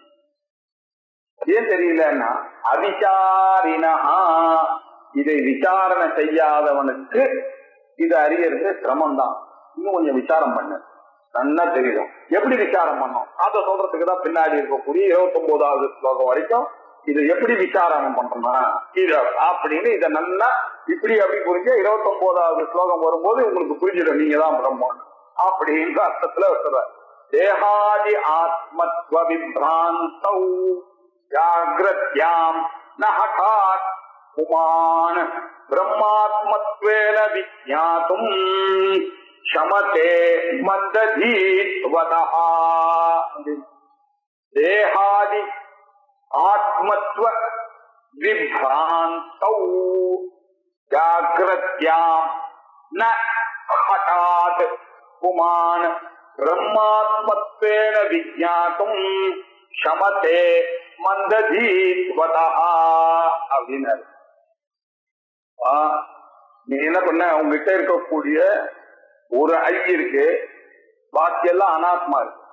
Speaker 2: ஏன் தெரியலன்னா அவிசாரினஹா இதை விசாரணை செய்யாதவனுக்கு இது அறியறது சிரமம் தான் இன்னும் கொஞ்சம் விசாரம் பண்ணு நல்லா தெரியும் எப்படி விசாரம் பண்ணும் அதை சொல்றதுக்கு தான் பின்னாடி இருக்கக்கூடிய இருபத்தி ஒன்பதாவது ஸ்லோகம் வரைக்கும் இது எப்படி விசாரணம் பண்றோம்னா இது அப்படின்னு இதை நல்லா இப்படி அப்படி புரிஞ்சு இருபத்தி ஒன்பதாவது ஸ்லோகம் வரும்போது உங்களுக்கு புரிஞ்சிடும் நீங்க தான் பிரம்மன் அப்படின்ற அர்த்தத்துல சொல்ற தேகாதி ஆத்மத்வ விப்ராந்தௌ ஜாகிரத்யாம் நஹகாத் புமான் பிரம்மாத்மத்வேன விஜாத்தும் சமதே மந்ததீத்வதா தேகாதி ஆத்மத்வ விப்ராந்தௌ ஜாகிரத்யாம் ந ஹட்டாத் புமான் பிரம்மாத்மத்வேன விஜாத்தும் சமதே மந்ததீத்வதா அப்படின்னாரு ஆ, நீ என்ன பண்ண உங்ககிட்ட இருக்கக்கூடிய ஒரு ஐ இருக்கு பாக்கி எல்லாம் அனாத்மா இருக்கு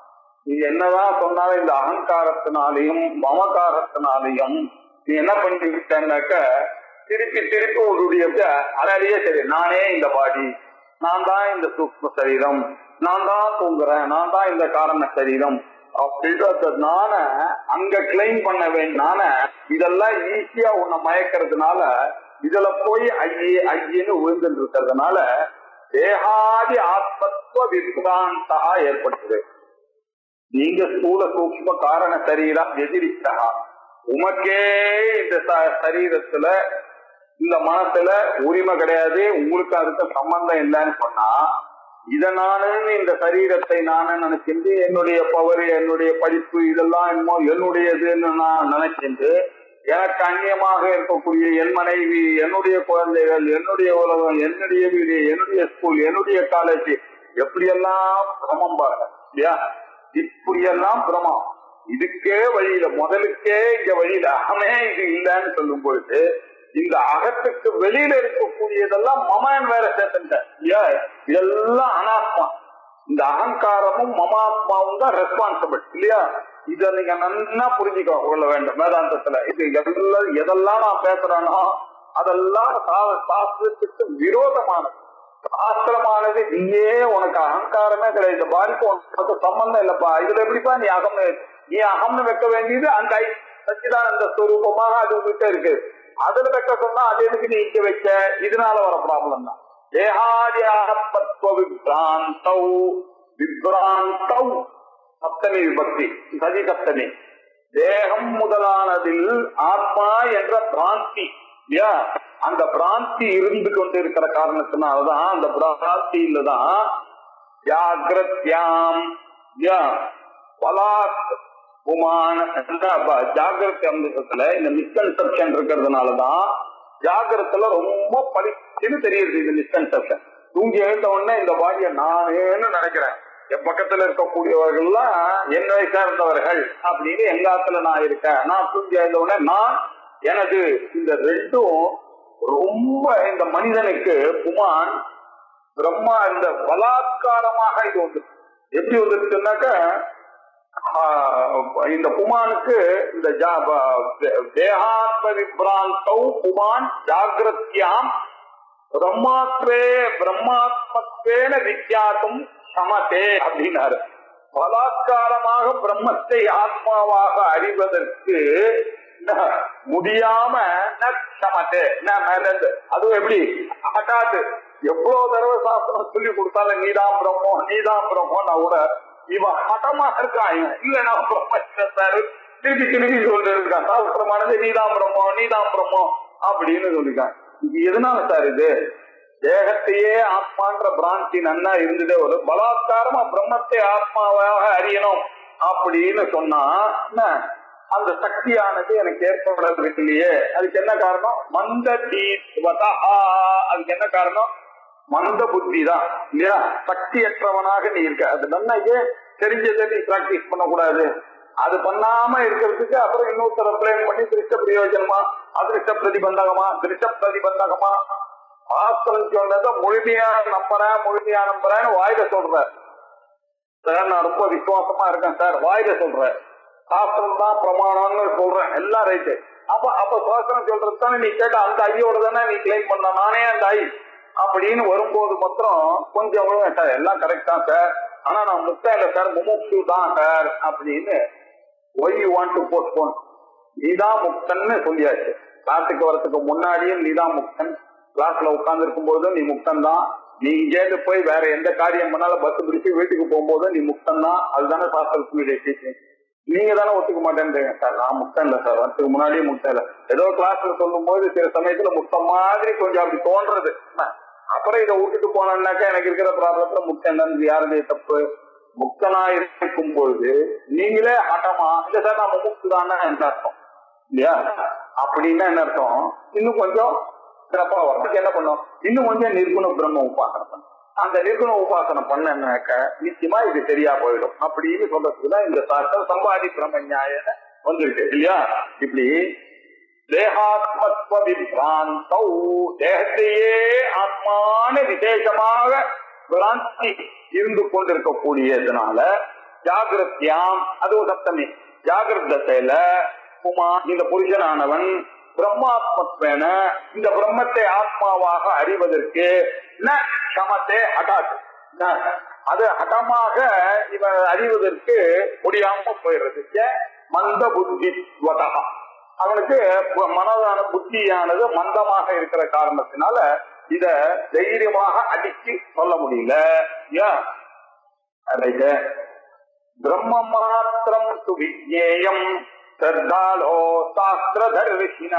Speaker 2: நீ என்னதான் சொன்னாலும் இந்த அகங்காரத்தினாலையும் மமகாரத்தினாலையும் நீ என்ன பண்ணிக்கிட்டனாக்க திருப்பி திருப்பி உன்னுடைய அதாலேயே சரி நானே இந்த பாடி நான் தான் இந்த சூக்ம சரீரம் நான் தான் தூங்குறேன் நான் தான் இந்த காரண சரீரம் அப்படின்ற நான அங்க கிளைம் பண்ண வேண்டான இதெல்லாம் ஈஸியா உன்னை மயக்கிறதுனால இதுல போய் ஐயே ஐயன்னு விழுந்துட்டு இருக்கிறதுனால தேகாதி ஆத்மத்துவ விக்ராந்தா ஏற்பட்டது நீங்க ஸ்தூல சூக்ம காரண சரீரம் எதிரித்தா உமக்கே இந்த ச- சரீரத்துல இந்த மனசுல உரிமை கிடையாது உங்களுக்கு அதுக்கு சம்பந்தம் இல்லைன்னு சொன்னா இத நானுன்னு இந்த சரீரத்தை நானே நினைச்சிட்டு என்னுடைய பவர் என்னுடைய படிப்பு இதெல்லாம் என்னமோ என்னுடையதுன்னு நான் நினைச்சிட்டு எனக்கு அந்நியமாக இருக்கக்கூடிய என் மனைவி என்னுடைய குழந்தைகள் என்னுடைய உலகம் என்னுடைய வீடு என்னுடைய ஸ்கூல் என்னுடைய காலேஜ் எப்படியெல்லாம் பிரமம் பாருங்க இல்லையா இப்படியெல்லாம் பிரமம் இதுக்கே வழியில முதலுக்கே இங்க வழியில அகமே இது இல்லைன்னு சொல்லும் பொழுது இந்த அகத்துக்கு வெளியில இருக்கக்கூடியதெல்லாம் மமன் வேற சேர்த்துட்டேன் இல்லையா இதெல்லாம் அனாத்மா இந்த அகங்காரமும் மமாத்மாவும் தான் ரெஸ்பான்சிபிள் இல்லையா இத நீங்க நன்னா புரிஞ்சுக்க கொள்ள வேண்டும் வேதாந்தத்துல இது எல்லாம் எதெல்லாம் நான் பேசுறேனோ அதெல்லாம் சா- சாஸ்திரத்துக்கு விரோதமானது சாஸ்திரமானது நீயே உனக்கு அகங்காரமே கிடையாது இந்த பாதிப்பு உனக்கு சம்பந்தம் இல்லப்பா இதுல எப்படிப்பா நீ அகம் நீ அகம்னு வைக்க வேண்டியது அந்த ஐ சச்சிதானந்த ஸ்வரூபமாக அது உங்ககிட்ட இருக்கு அதுல வைக்க சொன்னா அது எதுக்கு நீ இங்க வைக்க இதனால வர ப்ராப்ளம் தான் தேகாதி ஆத்மத்துவ விப்ராந்தௌ விப்ராந்தௌ சப்தமி விபக்தி சதி சப்தமி தேகம் முதலானதில் ஆத்மா என்ற பிராந்தி இல்லையா அந்த பிராந்தி இருந்து கொண்டிருக்கிற காரணத்தினாலதான் அந்த பிராந்தியில தான் ஜாகிரத்யாம் யா, பலாத் உமான ஜாகிரத அம்சத்துல இந்த மிஸ்கன்செப்ஷன் இருக்கிறதுனாலதான் ஜாகிரத்துல ரொம்ப படிச்சுன்னு தெரியுது இந்த மிஸ்கன்செப்ஷன் தூங்கி எழுந்த உடனே இந்த பாடியை நானேன்னு நினைக்கிறேன் என் பக்கத்துல இருக்கக்கூடியவர்கள்லாம் என்னை சேர்ந்தவர்கள் அப்படின்னு எங்க ஆத்துல நான் இருக்கேன் நான் தூங்கி எழுந்த உடனே நான் எனது இந்த ரெண்டும் ரொம்ப இந்த மனிதனுக்கு புமான் பிரம்மா இந்த பலாத்காரமாக இது வந்து எப்படி வந்துருச்சுன்னாக்க ஆஹ், இந்த புமானுக்கு இந்த ஜா- ப- தேகாத்ம விப்ராந்தௌ புமான் ஜாகிரத்யாம் பிரம்மாத்வே பிரம்மாத்மத்வேன விக்யாத்தும் சமதே அப்படின்னாரு பலாத்காரமாக பிரம்மத்தை ஆத்மாவாக அறிவதற்கு ந- முடியாம ந சமதே ந மேலது அதுவும் எப்படி ஹட்டாத்து எவ்வளவு தடவை சாஸ்திரம் சொல்லி கொடுத்தாலும் நீதான் பிரம்மம் நீதான் பிரம்மம் நான் கூட இவன் ஹட்டமா இருக்கான் இவன் இல்ல நான் பிரம்ம சார் திருப்பி திருப்பி சொல்லிட்டு இருக்கான் சாஸ்திரமானது நீதான் பிரம்மம் நீதான் பிரம்மம் அப்படின்னு சொல்லிருக்கான் இது எதனால சார் இது தேகத்தையே ஆத்மான்ற பிராந்தி நன்னா இருந்துட்டே ஒரு பலாத்காரமா பிரம்மத்தை ஆத்மாவாக அறியணும் அப்படின்னு சொன்னா என்ன அந்த சக்தியானது எனக்கு ஏற்படுறதுக்கு இல்லையே அதுக்கு என்ன காரணம் மந்த தீவதா அதுக்கு என்ன காரணம் மந்த புத்தி தான் இல்லையா சக்தியற்றவனாக நீ இருக்க அது நல்லா ஏன் தெரிஞ்சதை நீ பிராக்டிஸ் பண்ணக்கூடாது அது பண்ணாம இருக்கிறதுக்கு அப்புறம் இன்னொருத்தர பிளேன் பண்ணி திருஷ்ட பிரயோஜனமா அதிருஷ்ட பிரதிபந்தகமா திருஷ்ட பிரதிபந்தகமா ஆஸ்திரம் சொன்னதை முழுமையா நம்புறேன் முழுமையா நம்புறேன்னு வாயில சொல்றேன் சார் நான் ரொம்ப விசுவாசமா இருக்கேன் சார் வாயில சொல்றேன் சாஸ்திரம் தான் பிரமாணம்னு சொல்றேன் எல்லாம் ரைட்டு அப்ப அப்ப சாஸ்திரம் சொல்றது தானே நீ கேட்ட அந்த ஐயோட தானே நீ கிளைம் பண்ண நானே அந்த ஐ அப்படின்னு வரும்போது மாத்திரம் கொஞ்சம் அவ்வளவு சார் எல்லாம் கரெக்ட் தான் சார் ஆனா நான் முக்தா இல்ல சார் முமுக்ஷு தான் சார் அப்படின்னு why you want to postpone நீதான் முக்தன்னு சொல்லியாச்சு கிளாஸுக்கு வரதுக்கு முன்னாடியும் நீதான் முக்தன் கிளாஸ்ல உட்கார்ந்து இருக்கும் போதும் நீ முக்தன் தான் நீ இங்கேருந்து போய் வேற எந்த காரியம் பண்ணாலும் பஸ் பிடிச்சு வீட்டுக்கு போகும்போதும் நீ முக்தன் தான் அதுதானே சாஸ்திரத்தினுடைய டீச்சிங் நீங்க தானே ஒத்துக்க மாட்டேன்றீங்க சார் நான் முக்தன் இல்ல சார் வரதுக்கு முன்னாடியே முக்தன் இல்ல ஏதோ கிளாஸ்ல சொல்லும் போது சில சமயத்துல முக்தம் மாதிரி கொஞ்சம் அப்படி தோன்றது அப்புறம் இதை விட்டுட்டு போனோம்னாக்கா எனக்கு இருக்கிற ப்ராப்ளத்துல முக்தன் தான் யாருடைய தப்பு முக்தனா இருக்கும் பொழுது நீங்களே ஹட்டமா இல்ல சார் நான் முக்து தானே என்ன அர்த்தம் இல்லையா அப்படின்னா என்ன அர்த்தம் இன்னும் கொஞ்சம் சிறப்பா வரதுக்கு என்ன பண்ணும் இன்னும் கொஞ்சம் நிர்குண பிரம்ம உபாசனை பண்ணும் அந்த நிர்குண உபாசனை பண்ணனாக்க நிச்சயமா இது சரியா போயிடும் அப்படின்னு சொல்றதுக்கு தான் இந்த சாஸ்திரம் சம்பாதி பிரம்ம நியாய வந்துருக்கு இல்லையா இப்படி தேகாத்மத்துவ விபிராந்தௌ தேகத்தையே ஆத்மான விசேஷமாக பிராந்தி இருந்து கொண்டிருக்கக்கூடியதுனால ஜாகிரத்யாம் அது ஒரு சப்தமி ஜாகிரதத்தையில உமா இந்த புருஷனானவன் பிரம்மாத்மத்வேன இந்த பிரம்மத்தை ஆத்மாவாக அறிவதற்கு ந சமத்தே ஹடாத் ந, அது ஹடமாக இவன் அறிவதற்கு முடியாம போயிடுறது ஏன்? மந்த புத்தி அவனுக்கு பு- மனதான புத்தியானது மந்தமாக இருக்கிற காரணத்தினால இத தைரியமாக அடிச்சு சொல்ல முடியல ஏன் ரைட்டு. பிரம்ம மாத்திரம் து விஜேயம் சர்தாலோ சாஸ்திரதர்ஷின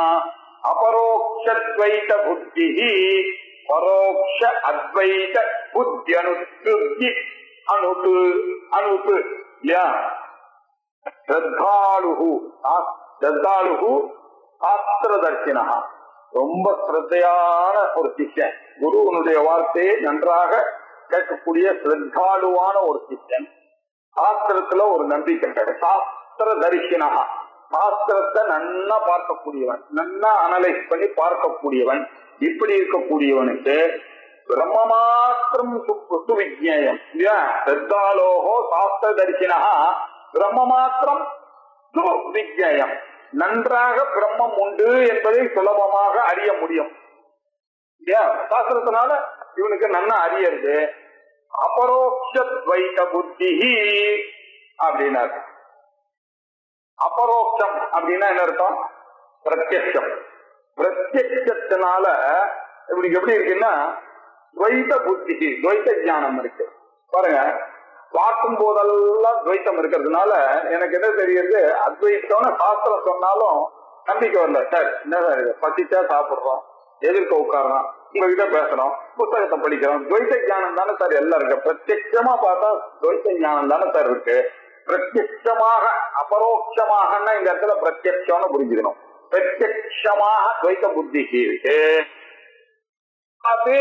Speaker 2: அபரோக்ஷத்வைத புத்தி பரோக்ஷ அத்வைத புத்தி அனுத்தி அனுத்து அனுத்து இல்லையா ஸ்ரத்தாளுகு ஸ்ரத்தாளுகு சாஸ்திரதர்ஷினா ரொம்ப ஸ்ரத்தையான ஒரு சிஷ்யன் குருவனுடைய வார்த்தையை நன்றாக கேட்கக்கூடிய ஸ்ரத்தாளுவான ஒரு சிஷ்யன் சாஸ்திரத்துல ஒரு நம்பிக்கை கிடையாது. சாஸ்திர தரிசனா சாஸ்திரத்தை நன்னா பார்க்கக்கூடியவன் நன்னா அனலைஸ் பண்ணி பார்க்கக்கூடியவன் இப்படி இருக்கக்கூடியவனுக்கு பிரம்ம மாத்திரம் சுவிஜேயம் இல்லையா ஸ்ரத்தாலோகோ சாஸ்திர தரிசனா பிரம்ம மாத்திரம் சுவிஜேயம் நன்றாக பிரம்மம் உண்டு என்பதை சுலபமாக அறிய முடியும் இல்லையா சாஸ்திரத்தினால இவனுக்கு நன்னா அறியறது அபரோக்ஷ துவைத புத்தி அப்படின்னாரு அபரோக்ஷம் அப்படின்னா என்ன அர்த்தம் பிரத்யக்ஷம் பிரத்யக்ஷத்தினால இவனுக்கு எப்படி இருக்குன்னா துவைத புத்தி துவைத ஞானம் இருக்கு பாருங்க பார்க்கும் போதெல்லாம் துவைத்தம் இருக்கிறதுனால எனக்கு என்ன தெரியுது அத்வைத்தம்னு சாஸ்திரம் சொன்னாலும் நம்பிக்கை வரல சார் என்ன சார் இது பசிச்சா சாப்பிடுறோம் எதிர்க்க உட்காரோம் உங்ககிட்ட பேசுறோம் புத்தகத்தை படிக்கிறோம் துவைத்த ஞானம் தானே சார் எல்லாம் இருக்கு பிரத்யட்சமா பார்த்தா துவைத்த ஞானம் தானே சார் இருக்கு பிரத்யட்சமாக அபரோக்ஷமாகன்னா இந்த இடத்துல பிரத்யட்சம்னு புரிஞ்சுக்கணும் பிரத்யட்சமாக துவைத்த புத்திக்கு இருக்கு அது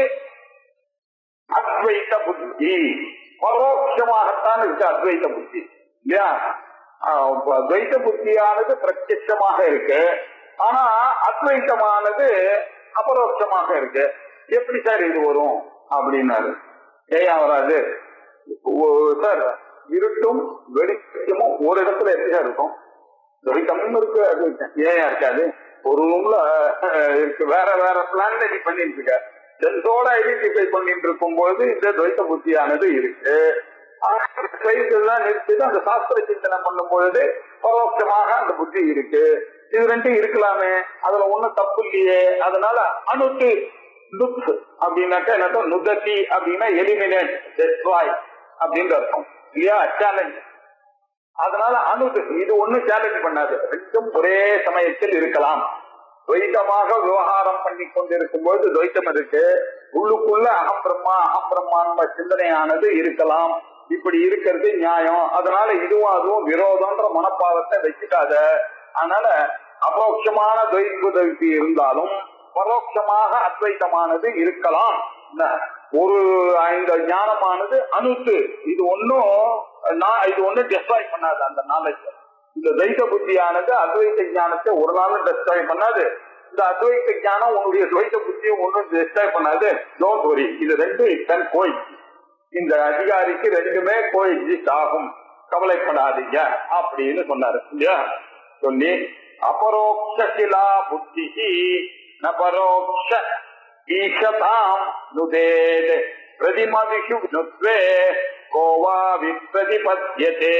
Speaker 2: அத்வைத புத்தி பரோட்சமாகத்தான் இருக்கு அத்வைத புத்தி இல்லையா ஆஹ் இப்ப துவைத புத்தியானது பிரத்யட்சமாக இருக்கு ஆனா அத்வைத்தமானது அபரோட்சமாக இருக்கு எப்படி சார் இது வரும் அப்படின்னாரு ஏன் வராது ஓ- சார் இருட்டும் வெளிச்சமும் ஒரு இடத்துல எப்படி சார் இருக்கும் துவைத்தமும் இருக்கு அத்வைத்தம் ஏன் இருக்காது ஒரு ரூம்ல இருக்கு வேற வேற பிளான் நீ பண்ணிட்டு இருக்க சென்ஸோட ஐடென்டிஃபை பண்ணிட்டு இருக்கும்போது இந்த துவைத்த புத்தியானது இருக்கு ஆனா, துவைத்தெல்லாம் நிறுத்திட்டு அந்த சாஸ்திர சிந்தனை பண்ணும் பொழுது பரோட்சமாக அந்த புத்தி இருக்கு இது ரெண்டும் இருக்கலாமே அதுல ஒண்ணும் தப்பு இல்லையே அதனால அணுத்து லுக் அப்படின்னாக்கா என்னட்டா நுதத்தி அப்படின்னா எலிமினேட் டெஸ்ட்ராய் அப்படின்னு அர்த்தம் இல்லையா சேலஞ்ச் அதனால அணுது இது ஒண்ணும் சேலஞ்ச் பண்ணாது ரெண்டும் ஒரே சமயத்தில் இருக்கலாம் துவைத்தமாக விவகாரம் பண்ணி கொண்டிருக்கும் போது துவைத்தம் இருக்கு உள்ளுக்குள்ள அகம் பிரம்மா அகம் பிரம்மான்ம சிந்தனையானது இருக்கலாம் இப்படி இருக்கிறது நியாயம் அதனால இதுவும் அதுவும் விரோதம்ன்ற மனப்பாவத்தை வச்சுக்காத அதனால அபரோட்சமான துவைத்தி இருந்தாலும் பரோட்சமாக அத்வைத்தமானது இருக்கலாம் என்ன? ஒரு இந்த ஞானமானது அணுத்து இது ஒன்னும் நான் இது ஒண்ணும் டெஸ்ட்ராய் பண்ணாது அந்த நாலேஜ் இந்த துவைத புத்தியானது அத்வைத ஞானத்தை ஒரு நாளும் டெஸ்ட்ராய் பண்ணாது இந்த அத்வைத ஞானம் உன்னுடைய துவைத புத்தியை ஒன்றும் டெஸ்ட்ராய் பண்ணாது டோன்ட் வரி இது ரெண்டும் இத்தன் கோய் இந்த அதிகாரிக்கு ரெண்டுமே கோய் ஆகும் கவலைப்படாதீங்க அப்படின்னு சொன்னாரு இல்லையா சொல்லி அபரோக்ஷிலா புத்தி நபரோக்ஷ ஈஷதாம் நுதேத் பிரதிமதிஷு நுத்வே கோவா விப்ரதிபத்யதே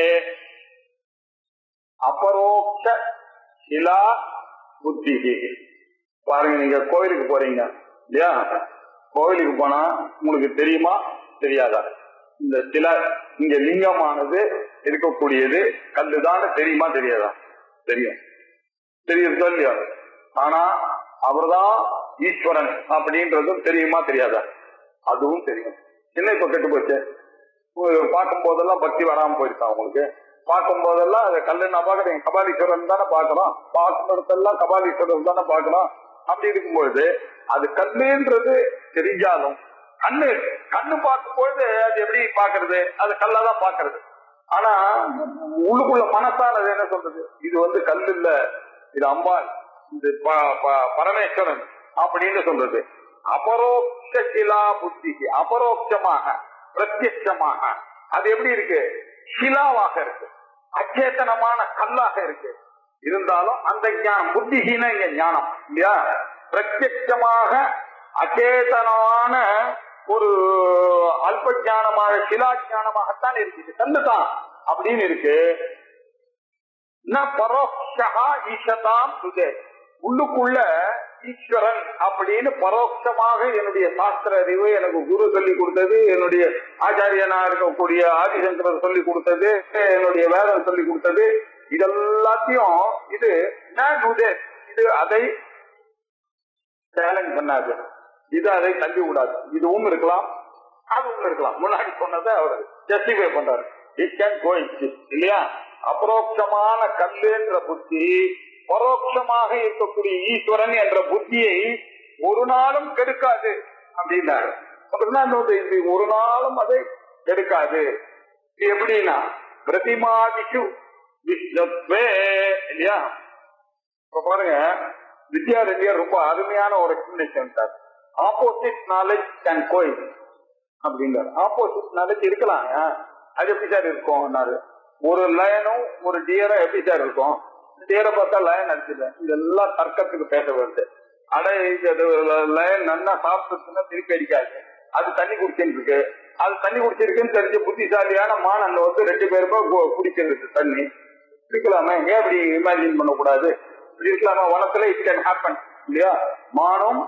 Speaker 2: அபரோக்ஷ சிலா புத்தி பாருங்க நீங்க கோயிலுக்கு போறீங்க இல்லையா கோயிலுக்கு போனா உங்களுக்கு தெரியுமா தெரியாதா இந்த சில இங்க லிங்கமானது இருக்கக்கூடியது கல்லுதான் தெரியுமா தெரியாதா தெரியும் தெரியும் இல்லையா ஆனா அவர்தான் ஈஸ்வரன் அப்படின்றதும் தெரியுமா தெரியாதா அதுவும் தெரியும் என்ன இப்ப கெட்டு போச்சு பார்க்கும் போதெல்லாம் பக்தி வராம போயிருக்கா உங்களுக்கு பார்க்கும் போதெல்லாம் அது கல்லுன்னா பாக்குறீங்க கபாலீஸ்வரன் தானே பாக்குறோம் பார்க்கும் இடத்தெல்லாம் கபாலீஸ்வரன் தானே பாக்குறோம் அப்படி இருக்கும்பொழுது அது கல்லுன்றது தெரிஞ்சாலும் கண்ணு கண்ணு பார்க்கும்பொழுது அது எப்படி பாக்குறது அது கல்லாதான் பாக்குறது ஆனா உள்ளுக்குள்ள மனசானது என்ன சொல்றது இது வந்து கல் இல்ல இது அம்பாள் இது ப- ப- பரமேஸ்வரன் அப்படின்னு சொல்றது அபரோக்ஷிலா புத்தி அபரோக்ஷமாக பிரத்யட்சமாக அது எப்படி இருக்கு சிலாவாக இருக்கு அச்சேதனமான கல்லாக இருக்கு இருந்தாலும் அந்த ஞானம் புத்திஹீன இங்க ஞானம் இல்லையா பிரத்யட்சமாக அச்சேதனமான ஒரு அல்ப ஞானமாக சிலா ஞானமாகத்தான் இருக்குது கல்லு தான் அப்படின்னு இருக்கு ந பரோக்ஷா ஈஷதாம் சுதே உள்ளுக்குள்ள ஈஸ்வரன் அப்படின்னு பரோட்சமாக என்னுடைய சாஸ்திர அறிவு எனக்கு குரு சொல்லி கொடுத்தது என்னுடைய ஆச்சாரியனா இருக்கக்கூடிய ஆதிசங்கரர் சொல்லி கொடுத்தது என்னுடைய வேதம் சொல்லி கொடுத்தது இதெல்லாத்தையும் இது ந நுதே இது அதை சேலஞ்ச் பண்ணாது இது அதை தள்ளி விடாது இதுவும் இருக்கலாம் அதுவும் இருக்கலாம் முன்னாடி சொன்னதை அவர் ஜஸ்டிஃபை பண்றாரு இட் கேன் கோ இல்லையா அபரோக்ஷமான கல்லுன்ற புத்தி பரோட்சமாக இருக்கக்கூடிய ஈஸ்வரன் என்ற புத்தியை ஒரு நாளும் கெடுக்காது அப்படின்னாரு அப்படின்னா இந்த இது ஒரு நாளும் அதை கெடுக்காது இது எப்படின்னா பிரதிமாதிஷு விஷ்ணத்வே இல்லையா இப்ப பாருங்க வித்யாரண்யர் ரொம்ப அருமையான ஒரு explanation sir opposite knowledge can go அப்படிங்கிறார் ஆப்போசிட் நாலேஜ் இருக்கலாம் ஏன்? அது எப்படி சார் இருக்கும்னாரு ஒரு லயனும் ஒரு டியரும் எப்படி சார் இருக்கும் டியரை பார்த்தா லயன் அடிச்சிடுறேன் இதெல்லாம் தர்க்கத்துக்கு பேச வருது அட இது லயன் நன்னா சாப்பிட்டுச்சுன்னா திருப்பி அடிக்காது அது தண்ணி குடிச்சுட்டு இருக்கு அது தண்ணி குடிச்சிருக்குன்னு தெரிஞ்ச புத்திசாலியான மான் அங்க வந்து ரெண்டு பேருமே கு- குடிச்சிருக்கு தண்ணி இருக்கலாமே ஏன் அப்படி இமேஜின் பண்ணக்கூடாது இப்படி இருக்கலாமா வனத்துல இட் கேன் ஹேப்பன் இல்லையா மானும்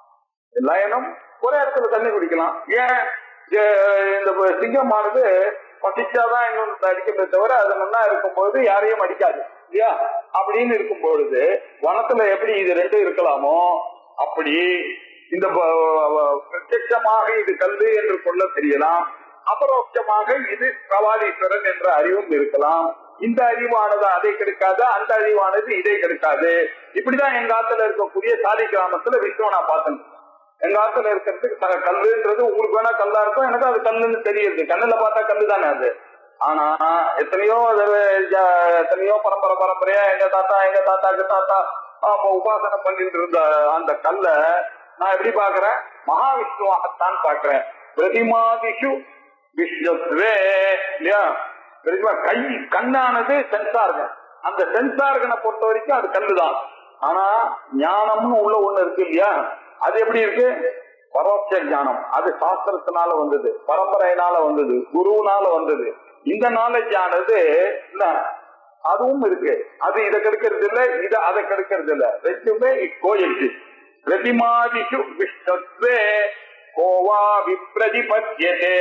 Speaker 2: லயனும் ஒரே இடத்துல தண்ணி குடிக்கலாம் ஏன் ஏ- இந்த சிங்கமானது பசிச்சாதான் இன்னொன்று அடிக்கவே தவிர அது நல்லா இருக்கும்போது யாரையும் அடிக்காது இல்லையா அப்படின்னு இருக்கும் பொழுது வனத்துல எப்படி இது ரெண்டும் இருக்கலாமோ அப்படி இந்த ப- வ- பிரத்யட்சமாக இது கல்லு என்று கொள்ள தெரியலாம் அபரோட்சமாக இது கவாலீஸ்வரன் என்ற அறிவும் இருக்கலாம் இந்த அறிவானது அதை கெடுக்காது அந்த அறிவானது இதை கெடுக்காது இப்படிதான் எங்க ஆத்துல இருக்கக்கூடிய சாலி கிராமத்துல விஷ்ணுவை நான் பார்த்தேன் எங்க ஆத்துல இருக்கிறதுக்கு த- கல்லுன்றது உங்களுக்கு வேணா கல்லா இருக்கும் எனக்கு அது கல்லுன்னு தெரியுது கண்ணுல பார்த்தா கல்லு தானே அது ஆனா எத்தனையோ தடவை ஜ- எத்தனையோ பரம்பரை பரம்பரையா எங்க தாத்தா எங்க தாத்தாக்கு தாத்தா அப்ப உபாசனை பண்ணிட்டு இருந்த அந்த கல்ல நான் எப்படி பாக்குறேன் மகாவிஷ்ணுவாகத்தான் பாக்குறேன் பிரதிமாதிஷு விஷ்ணுத்வே இல்லையா பிரதிமா கை கண்ணானது சென்சார்கன் அந்த சென்சார்கனை பொறுத்த வரைக்கும் அது கல்லுதான் ஆனா ஞானம்னு உள்ள ஒண்ணு இருக்கு இல்லையா அது எப்படி இருக்கு பரோட்ச ஞானம் அது சாஸ்திரத்தினால வந்தது பரம்பரையினால வந்தது குருவினால வந்தது இந்த நாலேஜ் ஆனது என்ன அதுவும் இருக்கு அது இதை கெடுக்கிறது இல்ல இது அதை கெடுக்கிறது இல்ல ரெண்டுமே கோயிலுக்கு பிரதிமாதிஷு விஷ்ணத்வே கோவா விப்ரதிபத்யதே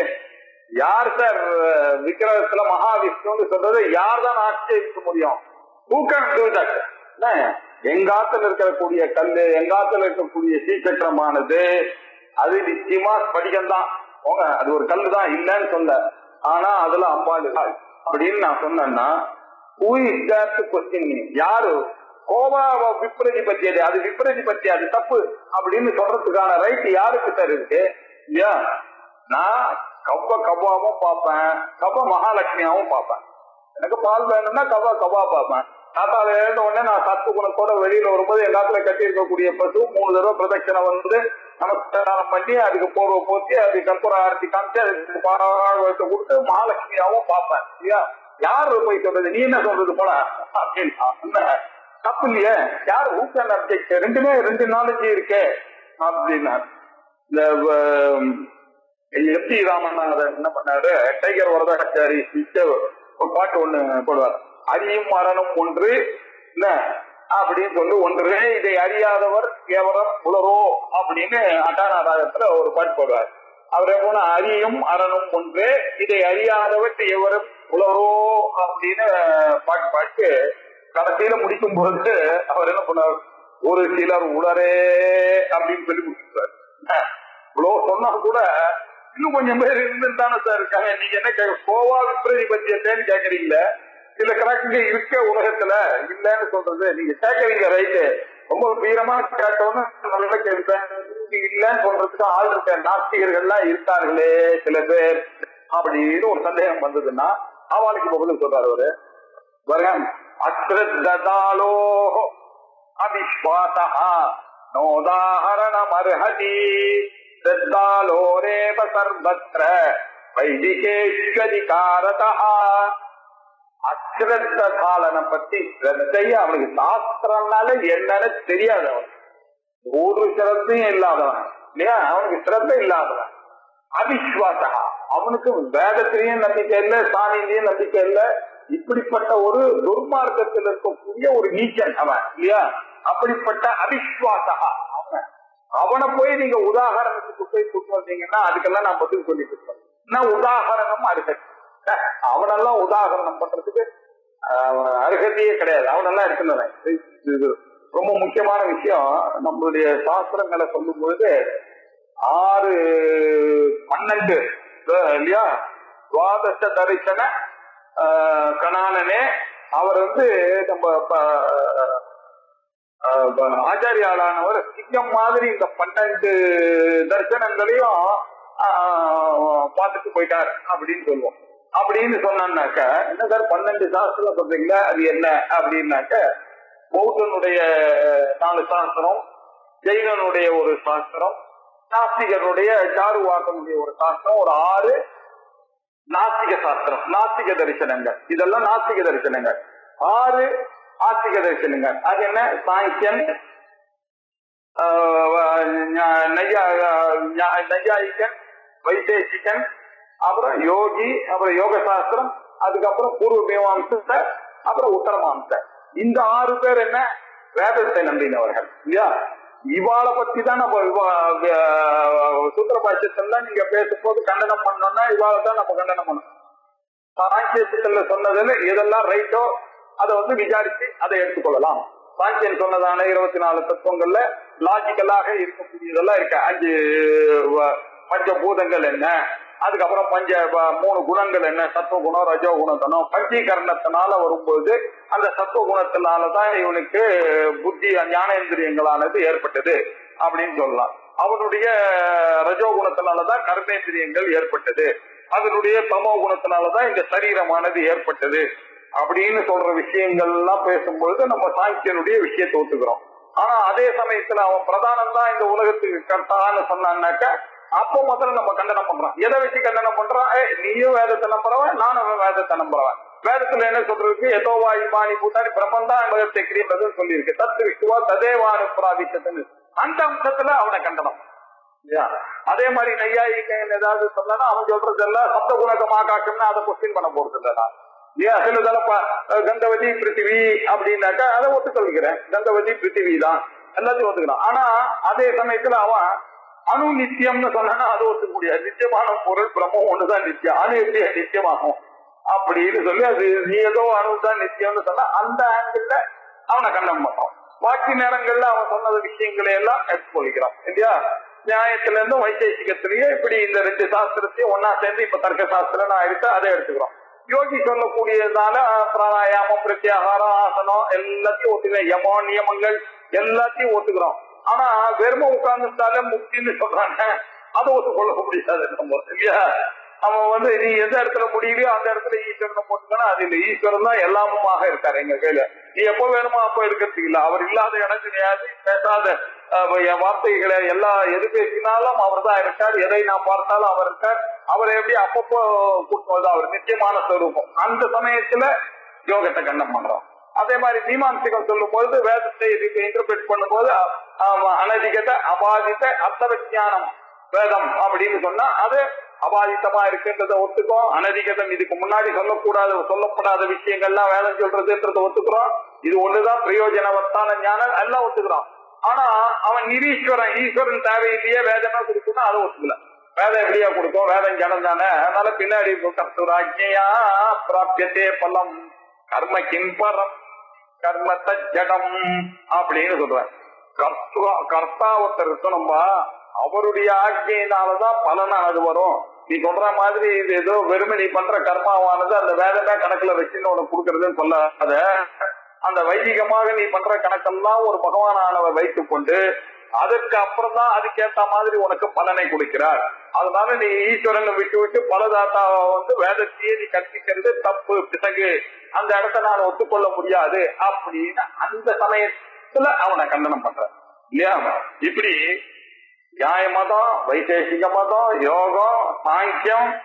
Speaker 2: யார் சார் விக்கிரகத்துல மகாவிஷ்ணுன்னு சொல்றது யார் தான் ஆட்சேபிக்க முடியும் Who can do that? என்ன? எங்காத்துல இருக்கக்கூடிய கல்லு எங்காத்துல இருக்கக்கூடிய சீச்சக்கரமானது அது நிச்சயமா ஸ்படிகம் தான் போங்க அது ஒரு கல்லு தான் இல்லைன்னு சொல்ல ஆனா அதுல அம்பாள் இருக்காள். அப்படின்னு நான் சொன்னேன்னா who is that to question me? யாரு கோவா விப்ரதி பத்தியது அது விப்ரதி பத்தி அது தப்பு அப்படின்னு சொல்றதுக்கான ரைட் யாருக்கு சார் இருக்கு இல்லையா நான் கவ்வ கவ்வாவும் பார்ப்பேன் கவ்வ மகாலட்சுமியாவும் பார்ப்பேன் எனக்கு பால் வேணும்னா கவ்வா கவ்வா பார்ப்பேன் தாத்தால எழுந்த உடனே நான் சத்து குணத்தோட வெளியில வரும்போது எங்க காத்துல கட்டி இருக்கக்கூடிய பசு மூணு தடவை பிரதட்சணை வந்து நமஸ்காரம் பண்ணி அதுக்கு போர்வை போத்தி அது கற்பூர ஆரத்தி காமிச்சு அதுக்கு பாராட்டு கொடுத்து மகாலட்சுமியாவும் பார்ப்பேன் இல்லையா யாரு போய் சொல்றது நீ என்ன சொல்றது போல அப்படின்னா என்ன தப்பு இல்லையே யார் ஊக்கன் அப்ஜெக்ட் ரெண்டுமே ரெண்டு நாலேஜ் இருக்கே அப்படின்னா இந்த எம் டி ராமநாதன் என்ன பண்ணாரு டைகர் வரதாச்சாரி ஒரு பாட்டு ஒண்ணு போடுவார் அறியும் மரணம் ஒன்று என்ன அப்படின்னு சொல்லி ஒன்று இதை அறியாதவர் எவரும் உலரோ அப்படின்னு அட்டாநாடகத்துல ஒரு பாட்டு போடுவார் அவர் போன அறியும் அறனும் ஒன்று இதை அறியாதவர் எவரும் உலரோ அப்படின்னு பாட்டு பாட்டு கடைசியில முடிக்கும் போது அவர் என்ன பண்ணார் ஒரு சிலர் உளரே அப்படின்னு சொல்லி முடிச்சார் இவ்வளவு சொன்னா கூட இன்னும் கொஞ்சம் பேர் இருந்துதானே சார் இருக்காங்க நீங்க என்ன கேட்க கோவா விப்ரதி பத்தியத்தேன்னு கேக்குறீங்களே சில கணக்குங்க இருக்க உலகத்துல இல்லன்னு சொல்றது நீங்க கேக்குறீங்க ரைட்டு ரொம்ப வீரமா கேட்டோன்னு நல்ல கேட்பேன் நீங்க இல்லன்னு சொல்றதுக்கு ஆள் இருக்க நாஸ்திகர்கள்லாம் இருக்கார்களே சில பேர் அப்படின்னு ஒரு சந்தேகம் வந்ததுன்னா அவளுக்கு இப்ப பதில் சொல்றாரு அவரு வரம் அஸ்ரத்தாலோ அவிஸ்வாசா நோதாஹரணமர்ஹதி श्रद्धालोरेव सर्वत्र வைதிகேஷ்வதிகாரதா அஸ்ரத்த காலனை பத்தி ஸ்ரத்தைய அவனுக்கு சாஸ்திரம்னால என்னன்னு தெரியாது அவன் ஒரு சிரத்தையும் இல்லாதவன் இல்லையா அவனுக்கு சிரத்தை இல்லாதவன் அவிஸ்வாசா அவனுக்கு வேதத்திலையும் நம்பிக்கை இல்லை சாமியிலையும் நம்பிக்கை இல்லை இப்படிப்பட்ட ஒரு துர்மார்க்கத்தில் இருக்கக்கூடிய ஒரு நீச்சன் அவன் இல்லையா அப்படிப்பட்ட அவிஸ்வாசா அவன் அவனை போய் நீங்க உதாகரணத்துக்கு போய் கூட்டு வந்தீங்கன்னா அதுக்கெல்லாம் நான் பதில் சொல்லிட்டு இருக்கேன் என்ன உதாகரணம் அருகதி அவனெல்லாம் உதாகரணம் பண்றதுக்கு ஆஹ், அருகதையே கிடையாது அவனெல்லாம் இருக்கிறவன் இது- இது ரொம்ப முக்கியமான விஷயம் நம்மளுடைய சாஸ்திரங்களை சொல்லும் பொழுது ஆறு பன்னெண்டு அஹ், இல்லையா துவாதச தரிசன ஆஹ், கணானனே அவர் வந்து நம்ம ப- ஆஹ் ப- ஆச்சாரியாளானவர் சிங்கம் மாதிரி இந்த பன்னெண்டு தரிசனங்களையும் ஆஹ், பார்த்துட்டு போயிட்டார் அப்படின்னு சொல்லுவோம் அப்படின்னு சொன்னாக்க என்ன சார் பன்னெண்டு சாஸ்திரம் சொல்றீங்களா அது என்ன அப்படின்னாக்க பௌத்தனுடைய நாலு சாஸ்திரம் ஜெயினனுடைய ஒரு சாஸ்திரம் நாஸ்திகனுடைய சாருவாக்கனுடைய ஒரு சாஸ்திரம் ஒரு ஆறு நாஸ்திக சாஸ்திரம் நாஸ்திக தரிசனங்கள் இதெல்லாம் நாஸ்திக தரிசனங்கள் ஆறு ஆஸ்திக தரிசனங்கள் அது என்ன சாங்கியன் ஆஹ் ஞா- நையா- ஞா- நையாயிகன் வைசேஷிகன் அப்புறம் யோகி அப்புறம் யோக சாஸ்திரம் அதுக்கப்புறம் பூர்வ மீமாம்ச அப்புறம் உத்தரமாம்ச இந்த ஆறு பேர் என்ன வேதத்தை நம்பினவர்கள் இல்லையா இவாளை பத்தி தான் நம்ம சூத்திர பாஷ்யத்துல நீங்க பேசும்போது கண்டனம் பண்ணோம்னா இவாளை தான் நம்ம கண்டனம் பண்ணணும் சாங்கியத்துல சொன்னதுல எதெல்லாம் ரைட்டோ அதை வந்து விசாரிச்சு அதை எடுத்துக்கொள்ளலாம் சாங்கியன் சொன்னதான இருபத்தி நாலு தத்துவங்கள்ல லாஜிக்கலாக இருக்கக்கூடியதெல்லாம் இருக்கு அஞ்சு வ- பஞ்சபூதங்கள் என்ன அதுக்கப்புறம் பஞ்ச வ- மூணு குணங்கள் என்ன சத்துவ குணம் ரஜோ குணத்தனம் பஞ்சீகரணத்தினால வரும்போது அந்த சத்துவ குணத்தினாலதான் இவனுக்கு புத்தி ஞானேந்திரியங்களானது ஏற்பட்டது அப்படின்னு சொல்லலாம் அவனுடைய ரஜோ குணத்தினாலதான் கர்மேந்திரியங்கள் ஏற்பட்டது அதனுடைய தமோ குணத்தினாலதான் இந்த சரீரமானது ஏற்பட்டது அப்படின்னு சொல்ற விஷயங்கள் எல்லாம் பேசும்பொழுது நம்ம சாங்கியனுடைய விஷயத்தை ஒத்துக்கிறோம் ஆனா அதே சமயத்துல அவன் பிரதானம் தான் இந்த உலகத்துக்கு கர்த்தான்னு சொன்னான்னாக்க அப்போ முதல்ல நம்ம கண்டனம் பண்றோம் எதை வச்சு கண்டனம் பண்றோம் ஏய், நீயும் வேதத்தை நம்புறவன் நானும் வேதத்தை நம்புறவன் வேதத்துல என்ன சொல்றதுக்கு எதோவா இமானி பூட்டானி பிரபந்தான் உலகத்தை கிரியன்றதுன்னு சொல்லியிருக்கு தத்து விக்குவா ததேவானு பிராபிச்சதுன்னு அந்த அம்சத்துல அவனை கண்டனம் இல்லையா? அதே மாதிரி நையாயிக்கன் ஏதாவது சொன்னா அவன் சொல்றது எல்லாம் சப்த குணகமா காட்டும்னா அதை கொஸ்டின் பண்ண போறது இல்ல நான் ஏன் சிலதெல்லாம் ப- கங்கவதி பிருத்திவி அப்படின்னாக்கா அதை ஒத்துக்கொள்கிறேன் கங்கவதி பிருத்திவி தான் எல்லாத்தையும் ஒத்துக்கிறான் ஆனா அதே சமயத்துல அவன் அணு நித்தியம்னு சொன்னா அது ஒத்துக்க முடியாது நித்தியமான பொருள் பிரம்மம் ஒண்ணுதான் நித்தியம் அணு எப்படி நித்தியமாகும் அப்படின்னு சொல்லி அது நீ ஏதோ அணு தான் நித்தியம்னு சொன்னா அந்த ஆங்கிள் அவனை கண்டம் பண்றான் பாக்கி நேரங்கள்ல அவன் சொன்னது விஷயங்களை எல்லாம் எடுத்துக்கொள்கிறான் இல்லையா நியாயத்துல இருந்தும் வைசேஷிகத்திலேயே இப்படி இந்த ரெண்டு சாஸ்திரத்தையும் ஒன்னா சேர்ந்து இப்ப தர்க்க சாஸ்திரம் நான் எடுத்து அதை எடுத்துக்கிறோம் யோகி சொல்லக்கூடியதால பிராணாயாமம் பிரத்யாகாரம் ஆசனம் எல்லாத்தையும் ஒத்துக்கிறோம் யமோ நியமங்கள் எல்லாத்தையும் ஒத்துக்கிறோம் ஆனா வெறும உட்கார்ந்துட்டாலே முக்தின்னு சொல்றாங்க அதை ஒத்துக்கொள்ள முடியாது நம்ம இல்லையா அவன் வந்து நீ எந்த இடத்துல முடியலையோ அந்த இடத்துல ஈஸ்வரனை போட்டுக்கணும் அது இல்ல ஈஸ்வரன் தான் எல்லாமுமாக இருக்காரு எங்க கையில நீ எப்ப வேணுமோ அப்ப இருக்கிறதுக்கு இல்ல அவர் இல்லாத இடம் கிடையாது பேசாத அஹ், என் வார்த்தைகளை எல்லா எது பேசினாலும் அவர் தான் இருக்கார் எதை நான் பார்த்தாலும் அவர் இருக்கார் அவரை எப்படி அப்பப்போ கூட்டுவது அவர் நிச்சயமான ஸ்வரூபம் அந்த சமயத்துல யோகத்தை கண்டம் பண்றோம் அதே மாதிரி மீமாம்சிகம் சொல்லும் போது வேதத்தை இதுக்கு இன்டர்பிரேட் பண்ணும்போது அ- அ- அனதிகத அபாதித அர்த்த விஞ்ஞானம் வேதம் அப்படின்னு சொன்னா அது அபாதித்தமா இருக்குன்றத ஒத்துக்கும் அனதிகதம் இதுக்கு முன்னாடி சொல்லக்கூடாத சொல்லப்படாத விஷயங்கள்லாம் வேதம் சொல்றதுன்றத ஒத்துக்கிறோம் இது ஒண்ணுதான் பிரயோஜனவத்தான ஞானம் எல்லாம் ஒத்துக்கிறோம் ஆனா அவன் நிரீஸ்வரன் ஈஸ்வரன் தேவையிலேயே வேதமா கொடுக்கணும் அதை ஒத்துக்கல வேதம் எப்படியா கொடுக்கும் வேதம் ஜனம் தானே அதனால பின்னாடி கர்த்தராஜ்யா பிராபியத்தே பலம் கர்ம கிம்பரம் கர்ம ஜடம் அப்படின்னு சொல்றேன் கர்த்தா கர்த்தா ஒருத்தர் இருக்கணும்பா அவருடைய ஆజ్ఞையினாலதான் பலனானது வரும் நீ சொல்ற மாதிரி இது ஏதோ வெறுமை நீ பண்ற கர்மாவானது அந்த வேதமே கணக்குல வச்சுன்னு உனக்கு கொடுக்கறதுன்னு சொல்லாத அந்த வைதிகமாக நீ பண்ற கணக்கெல்லாம் ஒரு பகவானானவர் வைத்துக் கொண்டு அதற்கு அப்புறம் தான் அதுக்கேத்த மாதிரி உனக்கு பலனை கொடுக்கிறார் அதனால நீ ஈஸ்வரனை விட்டு விட்டு பலதாத்தாவை வந்து வேதத்தையே நீ கற்பிக்கிறது தப்பு பிசகு அந்த இடத்த நான் ஒத்துக்கொள்ள முடியாது அப்படின்னு அந்த சமயத்துல அவனை கண்டனம் பண்ற இல்லையா இப்படி நியாய மதம் வைசேஷிக மதம் யோகம் சாங்கியம்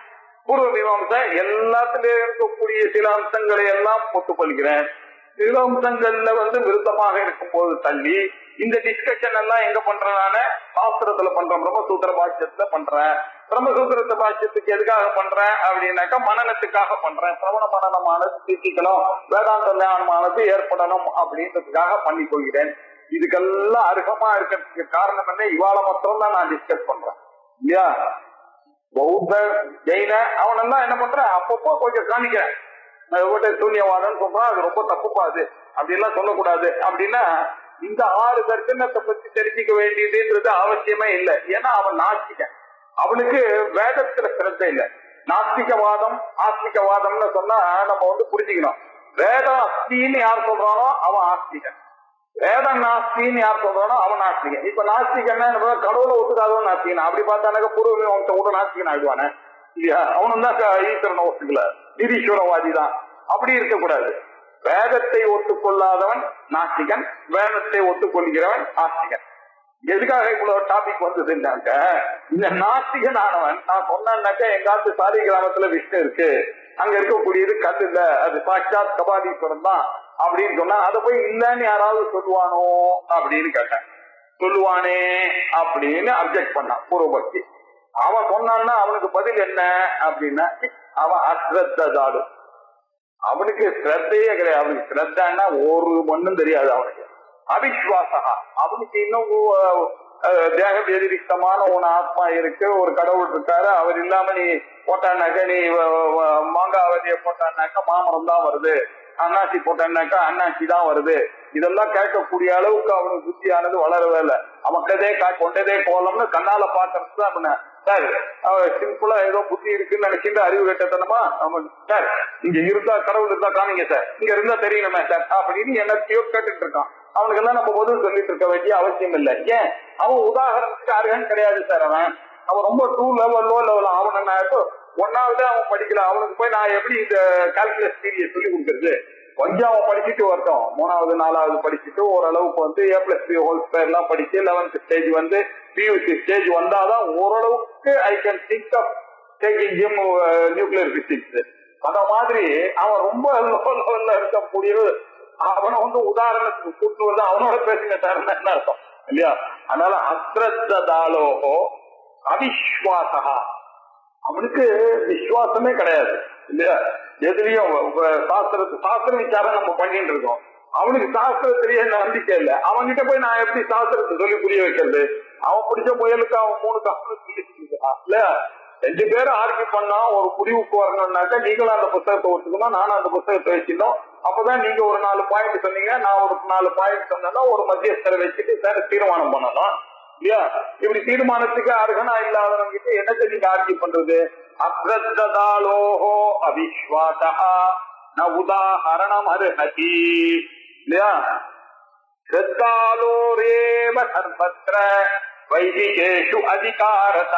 Speaker 2: பூர்வ மீமாம்சை எல்லாத்திலயும் இருக்கக்கூடிய சில அம்சங்களை எல்லாம் ஒத்துக்கொள்கிறேன் சில அம்சங்கள்ல வந்து விருத்தமாக இருக்கும்போது தள்ளி இந்த டிஸ்கஷன் எல்லாம் எங்க பண்றேன் நானு சாஸ்திரத்துல பண்றேன் பிரம்மசூத்திர பாஷ்யத்துல பண்றேன் பிரம்மசூத்திரத்த பாஷ்யத்துக்கு எதுக்காக பண்றேன் அப்படின்னாக்கா மனநத்துக்காக பண்றேன் சிரவண மனநமானது சித்திக்கணும் வேதாந்த ஞானமானது ஏற்படணும் அப்படின்றதுக்காக பண்ணி கொள்கிறேன் இதுக்கெல்லாம் அருகமா இருக்கிறதுக்கு காரணம் என்ன இவாள மாத்திரம் தான் நான் டிஸ்கஸ் பண்றேன் இல்லையா பௌத்த ஜெயின அவனெல்லாம் என்ன பண்றேன் அப்பப்போ கொஞ்சம் காமிக்கிறேன் நான் கூட சூன்யவாதம் சொல்றான் அது ரொம்ப தப்புப்பா அது அப்படிலாம் சொல்லக்கூடாது அப்படின்னா இந்த ஆறு தர்க்கணத்தை பத்தி தெரிஞ்சுக்க வேண்டியதுன்றது அவசியமே இல்லை ஏன்னா அவன் நாஸ்திகன் அவனுக்கு வேதத்துல சிரத்தை இல்லை நாஸ்திகவாதம் ஆஸ்திகவாதம்னு சொன்னா நம்ம வந்து புரிஞ்சுக்கணும் வேதம் அஸ்தின்னு யார் சொல்றானோ அவன் ஆஸ்திகன் வேதம் நாஸ்தின்னு யார் சொல்றானோ அவன் நாஸ்திகன் இப்ப நாஸ்திகன் என்ன கடவுளை ஒத்துக்காதவன் நாஸ்திகன் அப்படி பார்த்தானாக்க பூர்வமே வம்சம் கூட நாஸ்திகன் ஆயிடுவானே இல்லையா அவனும் தான் ஈஸ்வரனை ஒத்துக்கல நிரீஸ்வரவாதி தான் அப்படி இருக்கக்கூடாது வேதத்தை ஒத்துக்கொள்ளாதவன் நாஸ்திகன் வேதத்தை ஒத்துக்கொள்கிறவன் ஆஸ்திகன் எதுக்காக இவ்வளவு டாபிக் வந்ததுன்னாக்க இந்த நாஸ்திகன் ஆனவன் நான் சொன்னாக்க எங்காத்து சாதி கிராமத்துல விஷ்ணு இருக்கு அங்க இருக்கக்கூடியது கல் இல்ல அது சாட்சாத் கபாலீஸ்வரன் தான் அப்படின்னு சொன்னா அதை போய் இல்லன்னு யாராவது சொல்லுவானோ அப்படின்னு கேட்டேன் சொல்லுவானே அப்படின்னு அப்செக்ட் பண்ணான் பூர்வபக்தி அவன் சொன்னான்னா அவனுக்கு பதில் என்ன அப்படின்னா அவன் அஸ்ரத்தாடு அவனுக்கு ஸ்ரத்தையே கிடையாது அவனுக்கு ஸ்ரத்தான்னா ஒரு ஒண்ணும் தெரியாது அவனுக்கு அவிஸ்வாசா அவனுக்கு இன்னும் உ- அஹ் தேக வெதிரிக்தமான உன் ஆத்மா இருக்கு ஒரு கடவுள் இருக்காரு அவர் இல்லாம நீ போட்டான்னாக்க நீ வ- வ- மாங்காவதிய போட்டான்னாக்க மாமரம் தான் வருது அண்ணாச்சி போட்டான்னாக்கா அண்ணாச்சி தான் வருது இதெல்லாம் கேட்கக்கூடிய அளவுக்கு அவனுக்கு புத்தியானது வளரவே இல்லை அவன் கதே கா கொண்டதே கோலம்னு கண்ணால பாக்குறது தான் அவன சார் சிம்பிளா ஏதோ புத்தி இருக்குன்னு நினைச்சிட்டு அறிவு கட்டத்தனமா அவன் சார் இங்க இருந்தா கடவுள் இருந்தா காமிங்க சார் இங்க இருந்தா தெரியணுமே சார் அப்படின்னு என்னத்தையோ கேட்டுட்டு இருக்கான் அவனுக்கு எல்லாம் நம்ம பதில் சொல்லிட்டு இருக்க வேண்டிய அவசியம் இல்லை ஏன் அவன் உதாரணத்துக்கு அருகன் கிடையாது சார் அவன் அவன் ரொம்ப டூ லெவல் லோ லெவல் அவனை நான் இப்போ ஒன்னாவது அவன் படிக்கல அவனுக்கு போய் நான் எப்படி இந்த கால்குலஸ் தியரியை சொல்லி கொடுக்கறது கொஞ்சம் அவன் படிச்சுட்டு வரட்டும் மூணாவது நாலாவது படிச்சுட்டு ஓரளவுக்கு வந்து A plus B whole square எல்லாம் படிச்சு லெவன்த் ஸ்டேஜ் வந்து பியூசி ஸ்டேஜ் வந்தாதான் ஓரளவுக்கு I can think of taking gym nuclear physics அந்த மாதிரி அவன் ரொம்ப லோ லெவல்ல இருக்கக்கூடிய அவனை வந்து உதாரணத்துக்கு கூட்டு வந்து அவனோட பேசுங்க சார் என்ன அர்த்தம் இல்லையா அதனால அஸ்ரத்தாலோகோ அவிஸ்வாசகா அவனுக்கு விசுவாசமே கிடையாது இல்லையா எதுலயும் வ- சாஸ்திரத்து சாஸ்திர விசாரம் நம்ம பண்ணிட்டு இருக்கோம் அவனுக்கு சாஸ்திரத்திலேயே நம்பிக்கை இல்லை அவன்கிட்ட போய் நான் எப்படி சாஸ்திரத்தை சொல்லி புரிய வைக்கிறது அவன் பிடிச்ச புயலுக்கு அவன் மூணு காரணம் சொல்லி கொடுக்குறான். இல்லையா ரெண்டு பேரும் ஆர்கியூ பண்ணா ஒரு முடிவுக்கு வரணும்னாக்கா நீங்களும் அந்த புத்தகத்தை ஒத்துக்கணும் நானும் அந்த புத்தகத்தை வச்சுக்கணும் அப்பதான் நீங்க ஒரு நாலு பாயிண்ட் சொன்னீங்க நான் ஒரு நாலு பாயிண்ட் சொன்னேன்னா ஒரு மத்தியஸ்தரை வச்சுட்டு சார் தீர்மானம் பண்ணணும் இல்லையா இப்படி தீர்மானத்துக்கு அர்ஹனா இல்லாதவங்க கிட்ட என்னத்தை நீங்க ஆர்கியூ பண்றது அஸ்ரத்தாலோஹோ அவிஸ்வாசா ந உதாஹரணம் அருஹதி இல்லையா ஸ்ரத்தாலோரேவ சர்வத்திர வைதிகேஷு அதிகாரதா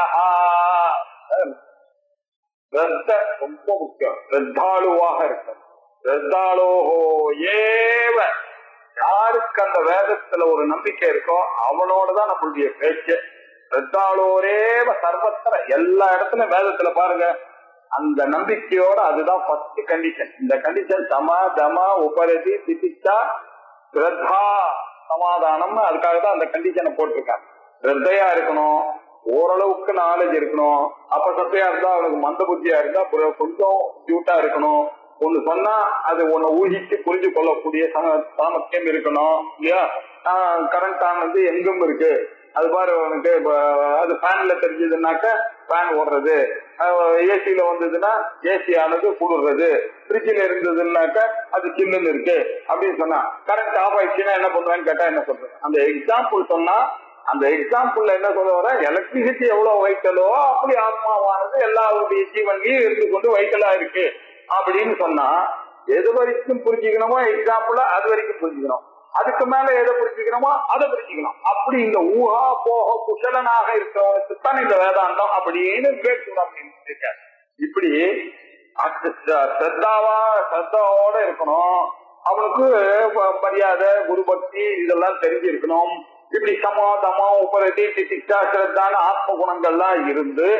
Speaker 2: ஸ்ரத்த ரொம்ப முக்கியம் ஸ்ரத்தாளுவாக இருக்கும் ஸ்ரத்தாலோஹோ ஏவ யாருக்கு அந்த வேதத்துல ஒரு நம்பிக்கை இருக்கோ அவனோட தான் நம்மளுடைய பேச்சு ஸ்ரத்தாளோரேவ சர்வத்திர எல்லா இடத்துலயும் வேதத்துல பாருங்க அந்த நம்பிக்கையோட அதுதான் ஃபர்ஸ்ட் கண்டிஷன் இந்த கண்டிஷன் சம தம உபரதி திதிச்சா ஸ்ரத்தா சமாதானம் அதுக்காக தான் அந்த கண்டிஷனை போட்டிருக்காங்க ஸ்ரத்தையா இருக்கணும் ஓரளவுக்கு நாலேஜ் இருக்கணும் அப்ப சத்தையா இருந்தா அவனுக்கு மந்த புத்தியா இருந்தா அப்புறம் கொஞ்சம் கியூட்டா இருக்கணும் ஒண்ணு சொன்னா அது உன்னை ஊகிச்சு புரிஞ்சு கொள்ளக்கூடிய சம சாமர்த்தியம் இருக்கணும் இல்லையா கரண்ட் ஆனது எங்கும் இருக்கு அது பாரு உனக்கு இப்ப அது ஃபேன்ல தெரிஞ்சதுன்னாக்க ஃபேன் ஓடுறது ஏசியில வந்ததுன்னா ஏசி ஆனது குளிர்றது ஃப்ரிட்ஜில் இருந்ததுன்னாக்க அது சில்லுன்னு இருக்கு அப்படின்னு சொன்னா கரண்ட் ஆஃப் ஆயிடுச்சுன்னா என்ன பண்ணுவேன்னு கேட்டா என்ன சொல்றேன் அந்த எக்ஸாம்பிள் சொன்னா அந்த எக்ஸாம்பிள்ல என்ன சொல்ல வர எலக்ட்ரிசிட்டி எவ்வளவு வைக்கலோ அப்படி ஆத்மாவானது எல்லாருடைய ஜீவன்லையும் இருந்து கொண்டு வைக்கலா இருக்கு அப்படின்னு சொன்னா எது வரைக்கும் புரிஞ்சுக்கணுமோ எக்ஸாம்பிள அது வரைக்கும் புரிஞ்சுக்கணும் அதுக்கு மேல எதை புரிஞ்சுக்கணுமோ அதை புரிஞ்சுக்கணும் அப்படி இந்த ஊகா போக குசலனாக இருக்கிறவனுக்கு தான் இந்த வேதாந்தம் அப்படின்னு கேட்கணும் அப்படின்னு சொல்லியிருக்காரு இப்படி அது ச- ஸ்ரத்தாவா ஸ்ரத்தாவோட இருக்கணும் அவனுக்கு ப- மரியாதை குரு பக்தி இதெல்லாம் தெரிஞ்சிருக்கணும் இப்படி சமாதமா உபரதி திட்டா ஸ்ரத்தான ஆத்ம குணங்கள்லாம் இருந்து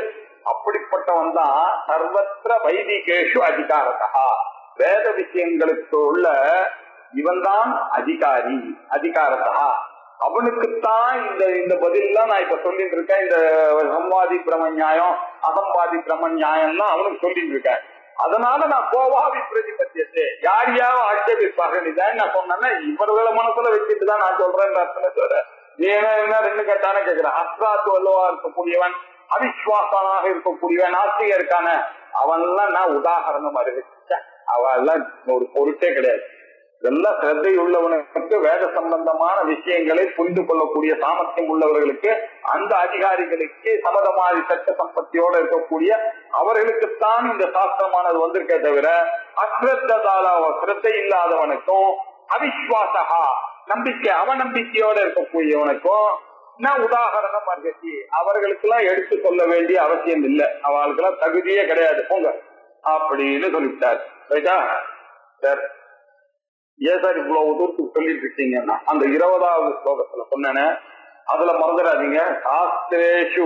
Speaker 2: அப்படிப்பட்டவன் தான் சர்வத்திர வைதிகேஷு அதிகாரத்தா வேத விஷயங்களுக்கு உள்ள இவன்தான் அதிகாரி அதிகாரத்தா அவனுக்குத்தான் இந்த இந்த பதிலாம் நான் இப்ப சொல்லிட்டு இருக்கேன் இந்த சம்வாதி பிரம நியாயம் அகம்பாதி பிரம நியாயம்லாம் அவனுக்கு சொல்லிட்டு இருக்கேன் அதனால நான் கோவாவி பிரதிபத்தியத்தை யார் யாரும் ஆட்சேபிப்பார்கள் இதான் நான் சொன்னேன்னா இவர்களை மனசுல வச்சுட்டு தான் நான் சொல்றேன் அர்த்தமே சொல்ற நீ என்ன என்ன ரெண்டு கட்டான கேக்குறேன் அஸ்ராத்து வல்லவா இருக்கக்கூடியவன் அவிஸ்வாசனாக இருக்கக்கூடியவன் நாஸ்திக இருக்கான அவன்லாம் நான் உதாரணமா இருக்கு அவெல்லாம் ஒரு பொருட்டே கிடையாது இதெல்லாம் சிரத்தை உள்ளவனுக்கு வேத சம்பந்தமான விஷயங்களை புரிந்து கொள்ளக்கூடிய சாமர்த்தியம் உள்ளவர்களுக்கு அந்த அதிகாரிகளுக்கு சமதமாதி சட்ட சம்பத்தியோட இருக்கக்கூடிய அவர்களுக்குத்தான் இந்த சாஸ்திரமானது வந்திருக்கே தவிர அஸ்ரத்தால சிரத்தை இல்லாதவனுக்கும் அவிஸ்வாசகா நம்பிக்கை அவநம்பிக்கையோட இருக்கக்கூடியவனுக்கும் நான் உதாரணம் அர்கத்தி அவர்களுக்கு எல்லாம் எடுத்து சொல்ல வேண்டிய அவசியம் இல்லை அவளுக்கு எல்லாம் தகுதியே கிடையாது போங்க அப்படின்னு சொல்லிவிட்டார் ரைட்டா சார் ஏன் சார் இவ்வளவு தூரத்துக்கு சொல்லிட்டு இருக்கீங்கன்னா அந்த இருபதாவது ஸ்லோகத்துல சொன்னேனே அதுல மறந்துடாதீங்க சாஸ்திரேஷு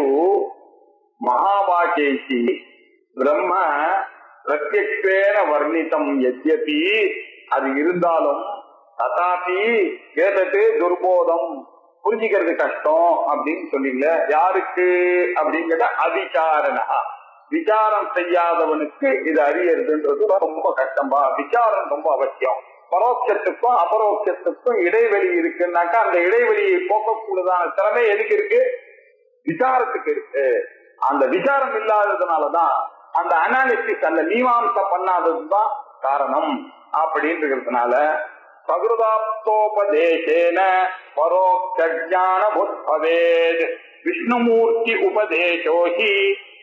Speaker 2: மகாபாகேஷி பிரம்ம பிரத்யக்ஷேன வர்ணிதம் எத்யபி அது இருந்தாலும் ததாபி வேதத்து துர்போதம் புரிஞ்சுக்கிறது கஷ்டம் அப்படின்னு சொன்னீங்க யாருக்கு அப்படின்னு கேட்டா அவிச்சாரணா விசாரம் செய்யாதவனுக்கு இது அறியறதுன்றது ரொம்ப கஷ்டம்பா விசாரம் ரொம்ப அவசியம் பரோட்சத்துக்கும் அபரோட்சத்துக்கும் இடைவெளி இருக்குன்னாக்கா அந்த இடைவெளியை போக்கக்கூடியதான திறமை எதுக்கு இருக்கு விசாரத்துக்கு இருக்கு அந்த விசாரம் இல்லாததுனாலதான் அந்த அனாலிசிஸ் அந்த மீமாம்சம் பண்ணாததுதான் காரணம் அப்படின்றதுனால சகுதாப்தோபதேசேன பரோக்ஷான புத்பவேத் விஷ்ணுமூர்த்தி உபதேசோஹி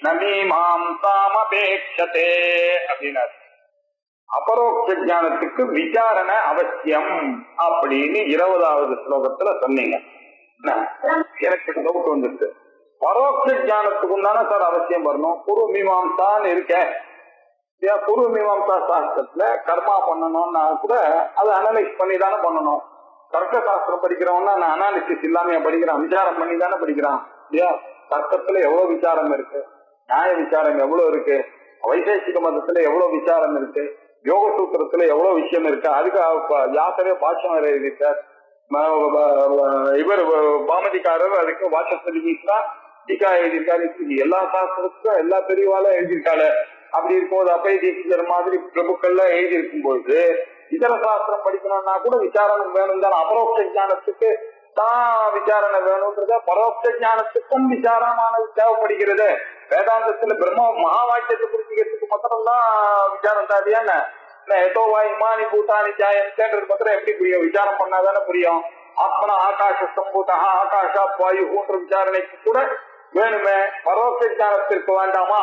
Speaker 2: நமீமாம்சாமபேட்சதே அப்படின்னாரு அபரோக்ஷ ஞானத்துக்கு விசாரணை அவசியம் அப்படின்னு இருபதாவது ஸ்லோகத்துல சொன்னீங்க என்ன? எனக்கு டவுட் வந்துருக்கு பரோட்ச ஞானத்துக்கு உண்டான சார் அவசியம் வரணும் பூர்வ மீமாம்சான்னு இருக்கேன் ஏன் பூர்வ மீமாம்சா சாஸ்திரத்துல கர்மா பண்ணணும்னா கூட அதை அனலைஸ் பண்ணி தானே பண்ணணும் தர்க்க சாஸ்திரம் படிக்கிறவன்னா நான் அனாலிசிஸ் இல்லாம படிக்கிறான் விசாரம் பண்ணி தானே படிக்கிறான் இல்லையா தர்க்கத்துல எவ்வளவு விசாரம் இருக்கு நியாய விசாரம் எவ்வளவு இருக்கு வைசேஷிக மதத்துல எவ்வளவு விசாரம் இருக்கு யோக சூத்திரத்துல எவ்வளவு விஷயம் இருக்கு அதுக்கு அப்ப யாத்திரை பாஷம் வேற எழுதிட்டார் ம- ப- ப- இவர் பாமதிக்காரர் அதுக்கு வாசஸ்வதி மீசா டீகா எழுதியிருக்காரு இப்படி எல்லா சாஸ்திரத்துக்கும் எல்லா பெரியவாலும் எழுதியிருக்காரு அப்படி இருக்கும்போது அப்பை தீட்சிதர் மாதிரி பிரபுக்கள்லாம் எழுதி இருக்கும்போது இதர சாஸ்திரம் படிக்கணும்னா கூட விசாரணை வேணும் தானே அபரோக்ஷ ஞானத்துக்கு தான் விசாரணை வேணும்ன்றத பரோட்ச ஞானத்துக்கும் விசாரமானது தேவைப்படுகிறது வேதாந்தத்துல பிரம்ம மகா வாக்கியத்தை புரிஞ்சுக்கிறதுக்கு மாத்திரம்தான் விசாரம் தேவையா என்ன எதோ வா இமானி பூட்டானி ஜாயன்றது மாத்திரம் எப்படி புரியும் விசாரம் பண்ணாதானே புரியும் ஆத்மனா ஆகாஷ சம்பூதா ஆகாஷா வாயுன்ற விசாரணைக்கு கூட வேணுமே பரோட்ச ஞானத்திற்கு வேண்டாமா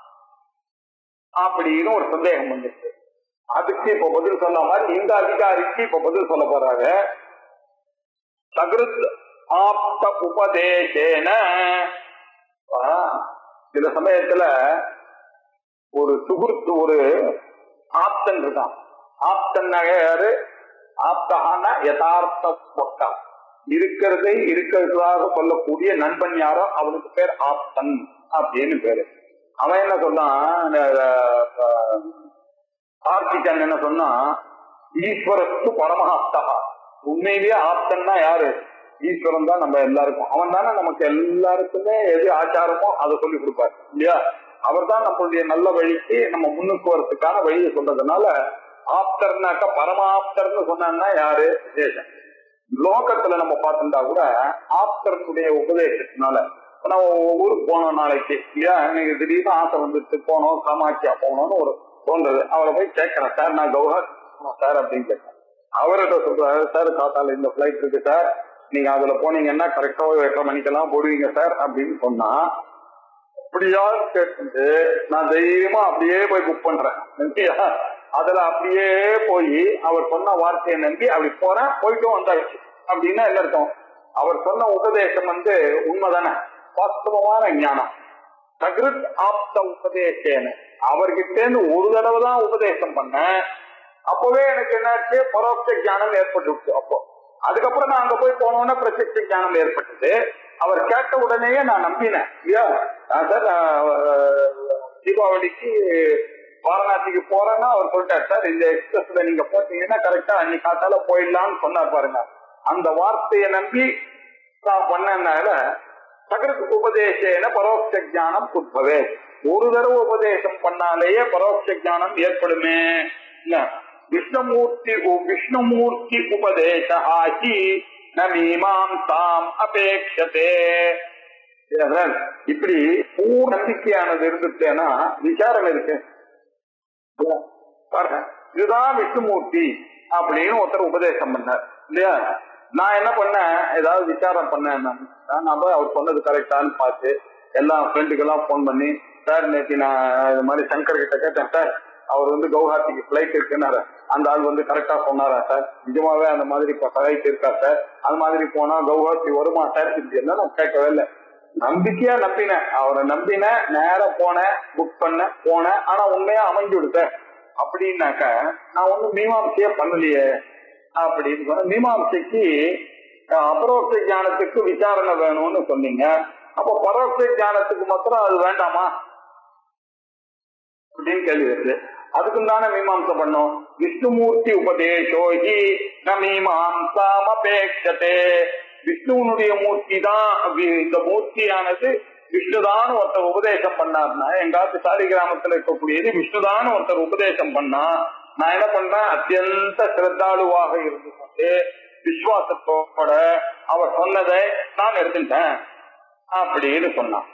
Speaker 2: அப்படின்னு ஒரு சந்தேகம் வந்துச்சு அதுக்கு இப்ப பதில் சொல்ல மாதிரி இந்த அதிகாரிக்கு இப்ப பதில் சொல்ல போறாங்க சகிருத் ஆப்த உபதேசேன ஆ, சில சமயத்துல ஒரு சுகுர்த்து ஒரு ஆப்தன் இருக்கான் ஆப்தன் யாரு ஆப்தகான யதார்த்த பொட்டா இருக்கிறதை இருக்கிறதாக சொல்லக்கூடிய நண்பன் யாரோ அவனுக்கு பேர் ஆப்தன் அப்படின்னு பேரு அவன் என்ன சொன்னான் அஹ், கார்த்திகன் என்ன சொன்னா ஈஸ்வரத்து பரமஹாப்தகா உண்மையிலேயே ஆப்தன்னா யாரு ஈஸ்வரன் தான் நம்ம எல்லாருக்கும் அவன் தானே நமக்கு எல்லாருக்குமே எது ஆச்சாரமோ அதை சொல்லி கொடுப்பாரு இல்லையா அவர் தான் நம்மளுடைய நல்ல வழிக்கு நம்ம முன்னுக்கு வரதுக்கான வழியை சொல்றதுனால ஆப்தர்னாக்கா பரமாப்தர்னு சொன்னான்னா யாரு விசேஷம் லோகத்துல நம்ம பார்த்துட்டா கூட ஆப்தர்களுடைய உபதேசத்தினால இப்ப நம்ம ஊருக்கு போனோம் நாளைக்கு இல்லையா எனக்கு திடீர்னு ஆசை வந்துட்டு போனோம் காமாட்சியா போனோம்னு ஒரு தோன்றது அவரை போய் கேட்கிறேன் சார் நான் கௌஹர் சார் அப்படின்னு கேட்டேன் அவர்கிட்ட சொல்றாரு சார் காத்தால இந்த பிளைட் இருக்கு சார் நீங்க அதுல போனீங்கன்னா கரெக்டா எட்டரை மணிக்கெல்லாம் போடுவீங்க சார் அப்படின்னு சொன்னா அப்படியா கேட்டு நான் தைரியமா அப்படியே போய் புக் பண்றேன் நம்பியா அதுல அப்படியே போய் அவர் சொன்ன வார்த்தையை நம்பி அப்படி போறேன் போயிட்டும் வந்தாச்சு அப்படின்னா என்ன அர்த்தம் அவர் சொன்ன உபதேசம் வந்து உண்மைதானே வாஸ்தவமான ஞானம் சகிருத் ஆப்த உபதேசேன அவர்கிட்ட இருந்து ஒரு தடவை தான் உபதேசம் பண்ணேன் அப்பவே எனக்கு என்னாச்சு பரோட்ச ஞானம் ஏற்பட்டு அப்போ அதுக்கப்புறம் நான் அங்க போய் போனோன்னா பிரத்யட்ச ஞானம் ஏற்பட்டது அவர் கேட்ட உடனேயே நான் நம்பினேன் இல்லையா சார் நான், அஹ், தீபாவளிக்கு வாரணாசிக்கு போறேன்னா அவர் சொல்லிட்டார் சார் இந்த எக்ஸ்பிரஸ்ல நீங்க போட்டீங்கன்னா கரெக்டா அன்னைக்கு காத்தால போயிடலாம்னு சொன்னார் பாருங்க அந்த வார்த்தையை நம்பி நான் பண்ணனால சகருக்கு உபதேசேன பரோட்ச ஞானம் உத்பவே ஒரு தடவை உபதேசம் பண்ணாலேயே பரோட்ச ஞானம் ஏற்படுமே என்ன? விஷ்ணுமூர்த்தி உ- விஷ்ணுமூர்த்தி உபதேச ஆகி நமீமாம் தாம் அபேட்சதே அதான் இப்படி பூர்ண நம்பிக்கையானது இருந்துட்டேன்னா விசாரம் இருக்கு பாருங்க இதுதான் விஷ்ணுமூர்த்தி அப்படின்னு ஒருத்தர் உபதேசம் பண்ணார் இல்லையா நான் என்ன பண்ணேன் ஏதாவது விசாரம் பண்ணேன் நான். நான் போய் அவர் சொன்னது கரெக்டான்னு பார்த்து எல்லா ஃப்ரெண்டுக்கெல்லாம் ஃபோன் பண்ணி சார் நேற்று நான் இது மாதிரி சங்கர் கிட்ட கேட்டேன் சார் அவர் வந்து கவுஹாத்திக்கு ஃபிளைட் இருக்குன்னாரு அந்த ஆள் வந்து கரெக்டா சொன்னாரா சார் நிஜமாவே அந்த மாதிரி இப்ப ஃபிளைட் இருக்கா சார் அது மாதிரி போனா கவுஹாத்தி வருமா சார் இப்படி எல்லாம் நான் கேட்கவே இல்லை நம்பிக்கையா நம்பினேன் அவரை நம்பினேன் நேரா போனேன் புக் பண்ணேன் போனேன் ஆனா உண்மையா அமைஞ்சு விடுத்தேன் அப்படின்னாக்க நான் ஒண்ணும் மீமாம்சையே பண்ணலையே அப்படின்னு சொன்ன மீமாம்சைக்கு அஹ், அபரோக்ஷ ஞானத்துக்கு விசாரணை வேணும்னு சொன்னீங்க அப்ப பரோட்ச ஞானத்துக்கு மாத்திரம் அது வேண்டாமா அப்படின்னு கேள்வி வருது அதுக்கும் தானே மீமாம்சை பண்ணோம் விஷ்ணுமூர்த்தி உபதேசோஹி ந மீமாம்சாம் அபேட்சதே விஷ்ணுவனுடைய மூர்த்தி தான் இந்த மூர்த்தியானது விஷ்ணுதான் ஒருத்தர் உபதேசம் பண்ணார்னா எங்காத்து சாரி கிராமத்துல இருக்கக்கூடியது விஷ்ணுதான் ஒருத்தர் உபதேசம் பண்ணா நான் என்ன பண்றேன் அத்தியந்த சிரத்தாளுவாக இருந்து கொண்டு விசுவாசத்தோட அவர் சொன்னதை நான் எடுத்துட்டேன் அப்படின்னு சொன்னான்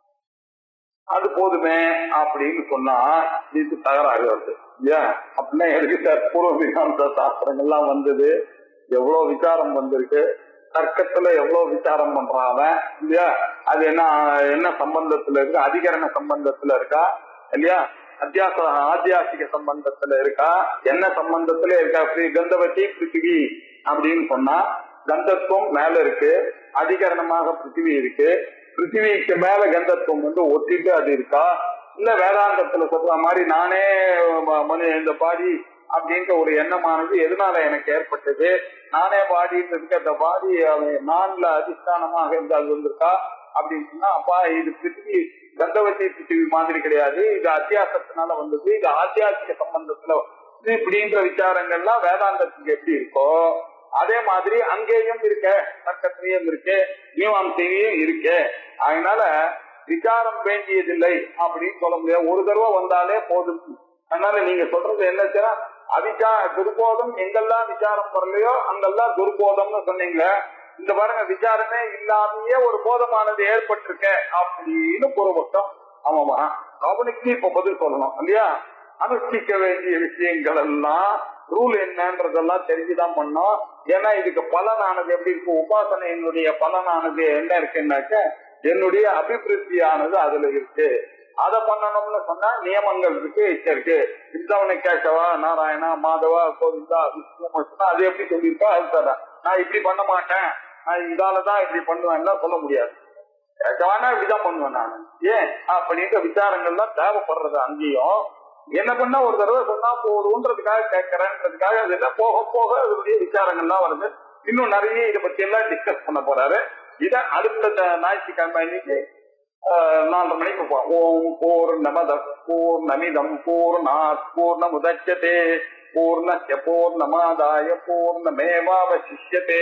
Speaker 2: அது போதுமே அப்படின்னு சொன்னா இது தகராறு வருது இல்லையா அப்படின்னா எதுக்கு சார் பூர்வ மீமாம்சா சாஸ்திரங்கள்லாம் வந்தது எவ்வளவு விசாரம் வந்திருக்கு தர்க்கத்துல எவ்வளவு விசாரம் பண்றான் அவன் இல்லையா அது என்ன என்ன சம்பந்தத்துல இருக்கு அதிகரண சம்பந்தத்துல இருக்கா இல்லையா அத்தியாச ஆத்தியாசிக சம்பந்தத்துல இருக்கா என்ன சம்பந்தத்துல இருக்கா ஸ்ரீ கந்தவதி பிருத்திவி அப்படின்னு சொன்னா கந்தத்துவம் மேல இருக்கு அதிகரணமாக பிருத்திவி இருக்கு பிருத்திவிக்கு மேல கந்தத்துவம் வந்து ஒட்டிட்டு அது இருக்கா இல்ல வேதாந்தத்துல சொல்ற மாதிரி நானே ம- மனு இந்த பாடி அப்படின்ற ஒரு எண்ணமானது எதனால எனக்கு ஏற்பட்டது நானே பாடிட்டு இருக்க அந்த பாடி நான்ல அதிஷ்டானமாக இருந்து அது வந்திருக்கா அப்படின்னு சொன்னா அப்பா இது பிருத்திவி கந்தவதி பிருத்திவி மாதிரி கிடையாது இது அத்தியாசத்தினால வந்தது இது ஆத்தியாசிக சம்பந்தத்துல இது இப்படின்ற விசாரங்கள்லாம் வேதாந்தத்துக்கு எப்படி இருக்கோ அதே மாதிரி அங்கேயும் இருக்க தர்க்கத்திலையும் இருக்கு மீமாம்சையிலையும் இருக்கு அதனால விசாரம் வேண்டியதில்லை அப்படின்னு சொல்ல முடியாது ஒரு தடவை வந்தாலே போதும் அதனால நீங்க சொல்றது என்னச்சுன்னா அவிச்சா துர்போதம் எங்கெல்லாம் விசாரம் வரலையோ அங்கெல்லாம் துர்போதம்னு சொன்னீங்க இந்த பாருங்க விசாரமே இல்லாமயே ஒரு போதமானது ஏற்பட்டிருக்க அப்படின்னு பூர்வபட்சம் ஆமாமா அவனுக்கு இப்ப பதில் சொல்லணும் இல்லையா அனுஷ்டிக்க வேண்டிய விஷயங்கள் எல்லாம் ரூல் என்னன்றதெல்லாம் தெரிஞ்சுதான் பண்ணோம் ஏன்னா இதுக்கு பலனானது எப்படி இருக்கு உபாசனையினுடைய பலனானது என்ன இருக்குன்னாக்க என்னுடைய அபிவிருத்தியானது அதுல இருக்கு அதை பண்ணணும்னு சொன்னா நியமங்கள் இருக்கு இச்சை இருக்கு இந்தவனை கேட்கவா நாராயணா மாதவா கோவிந்தா விஷ்ணு சொன்னா அது எப்படி சொல்லியிருக்கா அது தரேன் நான் இப்படி பண்ண மாட்டேன் நான் இதாலதான் இப்படி பண்ணுவேன்லாம் சொல்ல முடியாது கேட்கவானா இப்படிதான் பண்ணுவேன் நான் ஏன் அப்படின்ற விசாரங்கள்லாம் தேவைப்படுறது அங்கேயும் என்ன பண்ணா ஒரு தடவை சொன்னா போதுன்றதுக்காக கேட்கறேன்றதுக்காக அது என்ன போக போக அதனுடைய விசாரங்கள்லாம் வருது இன்னும் நிறைய இதை பத்தி எல்லாம் டிஸ்கஸ் பண்ண போறாரு இத அடுத்த த- ஞாயிற்றுக்கிழமை இன்னைக்கு ஆஹ், நாலரை மணிக்கு போ- ஓம் பூர்ணமத பூர்ணமிதம் பூர்ணாத் பூர்ணமுதட்சதே பூர்ணஸ்ய பூர்ணமாதாய பூர்ணமேவாவசிஷ்யதே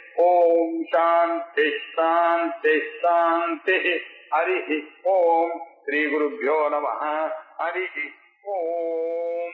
Speaker 2: ஓம் சாந்தி சாந்தி சாந்தி ஹரி ஓம் ஸ்ரீ குருभ्यो நம ஹரி ஓம்